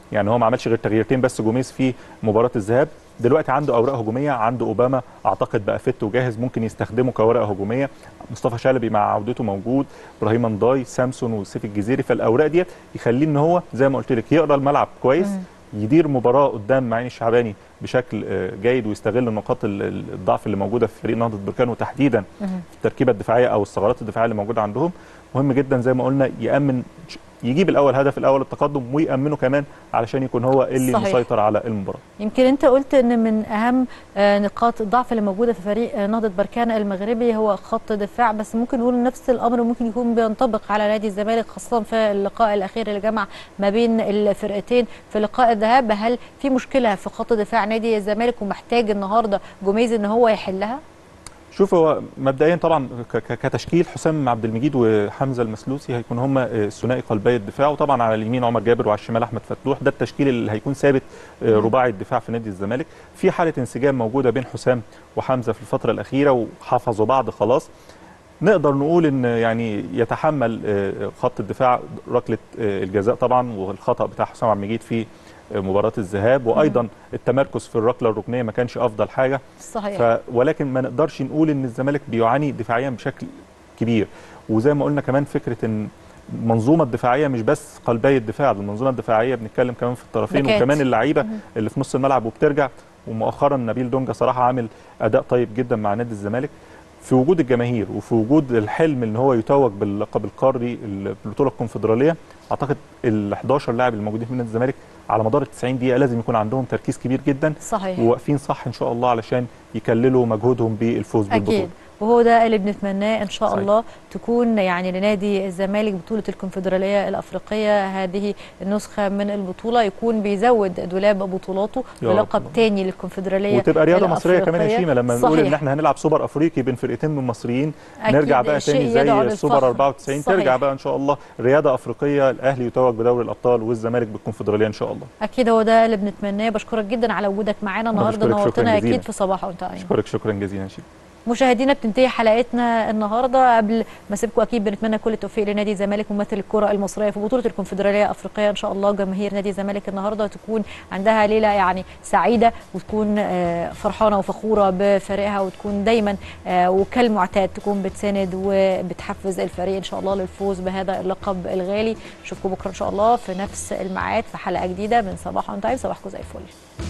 يعني هو ما عملش غير تغييرتين بس جوميز في مباراه الذهاب دلوقتي عنده اوراق هجوميه عنده اوباما اعتقد بقى فت وجاهز ممكن يستخدمه كورقه هجوميه مصطفى شلبي مع عودته موجود ابراهيم نضاي سامسون وسيف الجزيري فالاوراق ديت يخليه ان هو زي ما قلت لك يقرا الملعب كويس يدير مباراه قدام معين الشعباني بشكل آه، جيد ويستغل نقاط ال- ال- الضعف اللي موجوده في فريق نهضه بركان وتحديدا في التركيبه الدفاعيه او الثغرات الدفاعيه اللي موجوده عندهم مهم جدا زي ما قلنا يامن يجيب الاول هدف الاول التقدم ويامنه كمان علشان يكون هو اللي صحيح. مسيطر على المباراه يمكن انت قلت ان من اهم آه، نقاط الضعف اللي موجوده في فريق آه، نهضه بركان المغربي هو خط دفاع بس ممكن نقول نفس الامر ممكن يكون بينطبق على نادي الزمالك خاصه في اللقاء الاخير اللي جمع ما بين الفرقتين في لقاء الذهاب هل في مشكله في خط دفاع نادي الزمالك ومحتاج النهارده جوميز ان هو يحلها؟ شوف هو مبدئيا طبعا ك- ك- كتشكيل حسام عبد المجيد وحمزه المسلوسي هيكون هم ثنائي قلبي الدفاع وطبعا على اليمين عمر جابر وعلى الشمال احمد فتوح ده التشكيل اللي هيكون ثابت آه، رباعي الدفاع في نادي الزمالك في حاله انسجام موجوده بين حسام وحمزه في الفتره الاخيره وحفظوا بعض خلاص نقدر نقول ان يعني يتحمل آه، خط الدفاع ركله آه، الجزاء طبعا والخطا بتاع حسام عبد المجيد في آه، مباراه الذهاب وايضا التمركز في الركله الركنيه ما كانش افضل حاجه صحيح ف... ولكن ما نقدرش نقول ان الزمالك بيعاني دفاعيا بشكل كبير وزي ما قلنا كمان فكره ان المنظومه الدفاعيه مش بس قلبي الدفاع المنظومه الدفاعيه بنتكلم كمان في الطرفين باكات. وكمان اللعيبه اللي في نص الملعب وبترجع ومؤخرا نبيل دونجا صراحه عامل اداء طيب جدا مع نادي الزمالك في وجود الجماهير وفي وجود الحلم ان هو يتوج باللقب القاري البطوله الكونفدراليه اعتقد ال 11 لاعب الموجودين في نادي الزمالك على مدار ال 90 دقيقه لازم يكون عندهم تركيز كبير جدا صحيح وواقفين صح ان شاء الله علشان يكللوا مجهودهم بالفوز بالبطوله اكيد وهو ده اللي بنتمناه ان شاء صحيح. الله تكون يعني لنادي الزمالك بطوله الكونفدراليه الافريقيه هذه النسخه من البطوله يكون بيزود دولاب بطولاته يا رب. بلقب تاني للكونفدراليه وتبقى رياضه مصريه كمان يا الأفريقية. شيماء لما نقول ان صحيح. احنا هنلعب سوبر افريقي بين فرقتين من المصريين أكيد نرجع بقى شيء تاني يدعو زي السوبر للفخر. 94 صحيح. ترجع بقى ان شاء الله رياضه افريقيه الاهلي يتوج بدوري الابطال والزمالك بالكونفدراليه ان شاء الله اكيد هو ده اللي بنتمناه بشكرك جدا على وجودك معانا أنا النهارده بشكرك شكراً نورتنا جزيلاً. اكيد في صباح وانت قايم اشكرك شكرا جزيلا يا شيماء مشاهدينا بتنتهي حلقتنا النهارده قبل ما اسيبكم اكيد بنتمنى كل التوفيق لنادي الزمالك ممثل الكره المصريه في بطوله الكونفدراليه الافريقيه ان شاء الله جماهير نادي الزمالك النهارده تكون عندها ليله يعني سعيده وتكون آه، فرحانه وفخوره بفريقها وتكون دايما آه، وكالمعتاد تكون بتساند وبتحفز الفريق ان شاء الله للفوز بهذا اللقب الغالي اشوفكم بكره ان شاء الله في نفس الميعاد في حلقه جديده من صباح اون تايم صباحكم زي الفل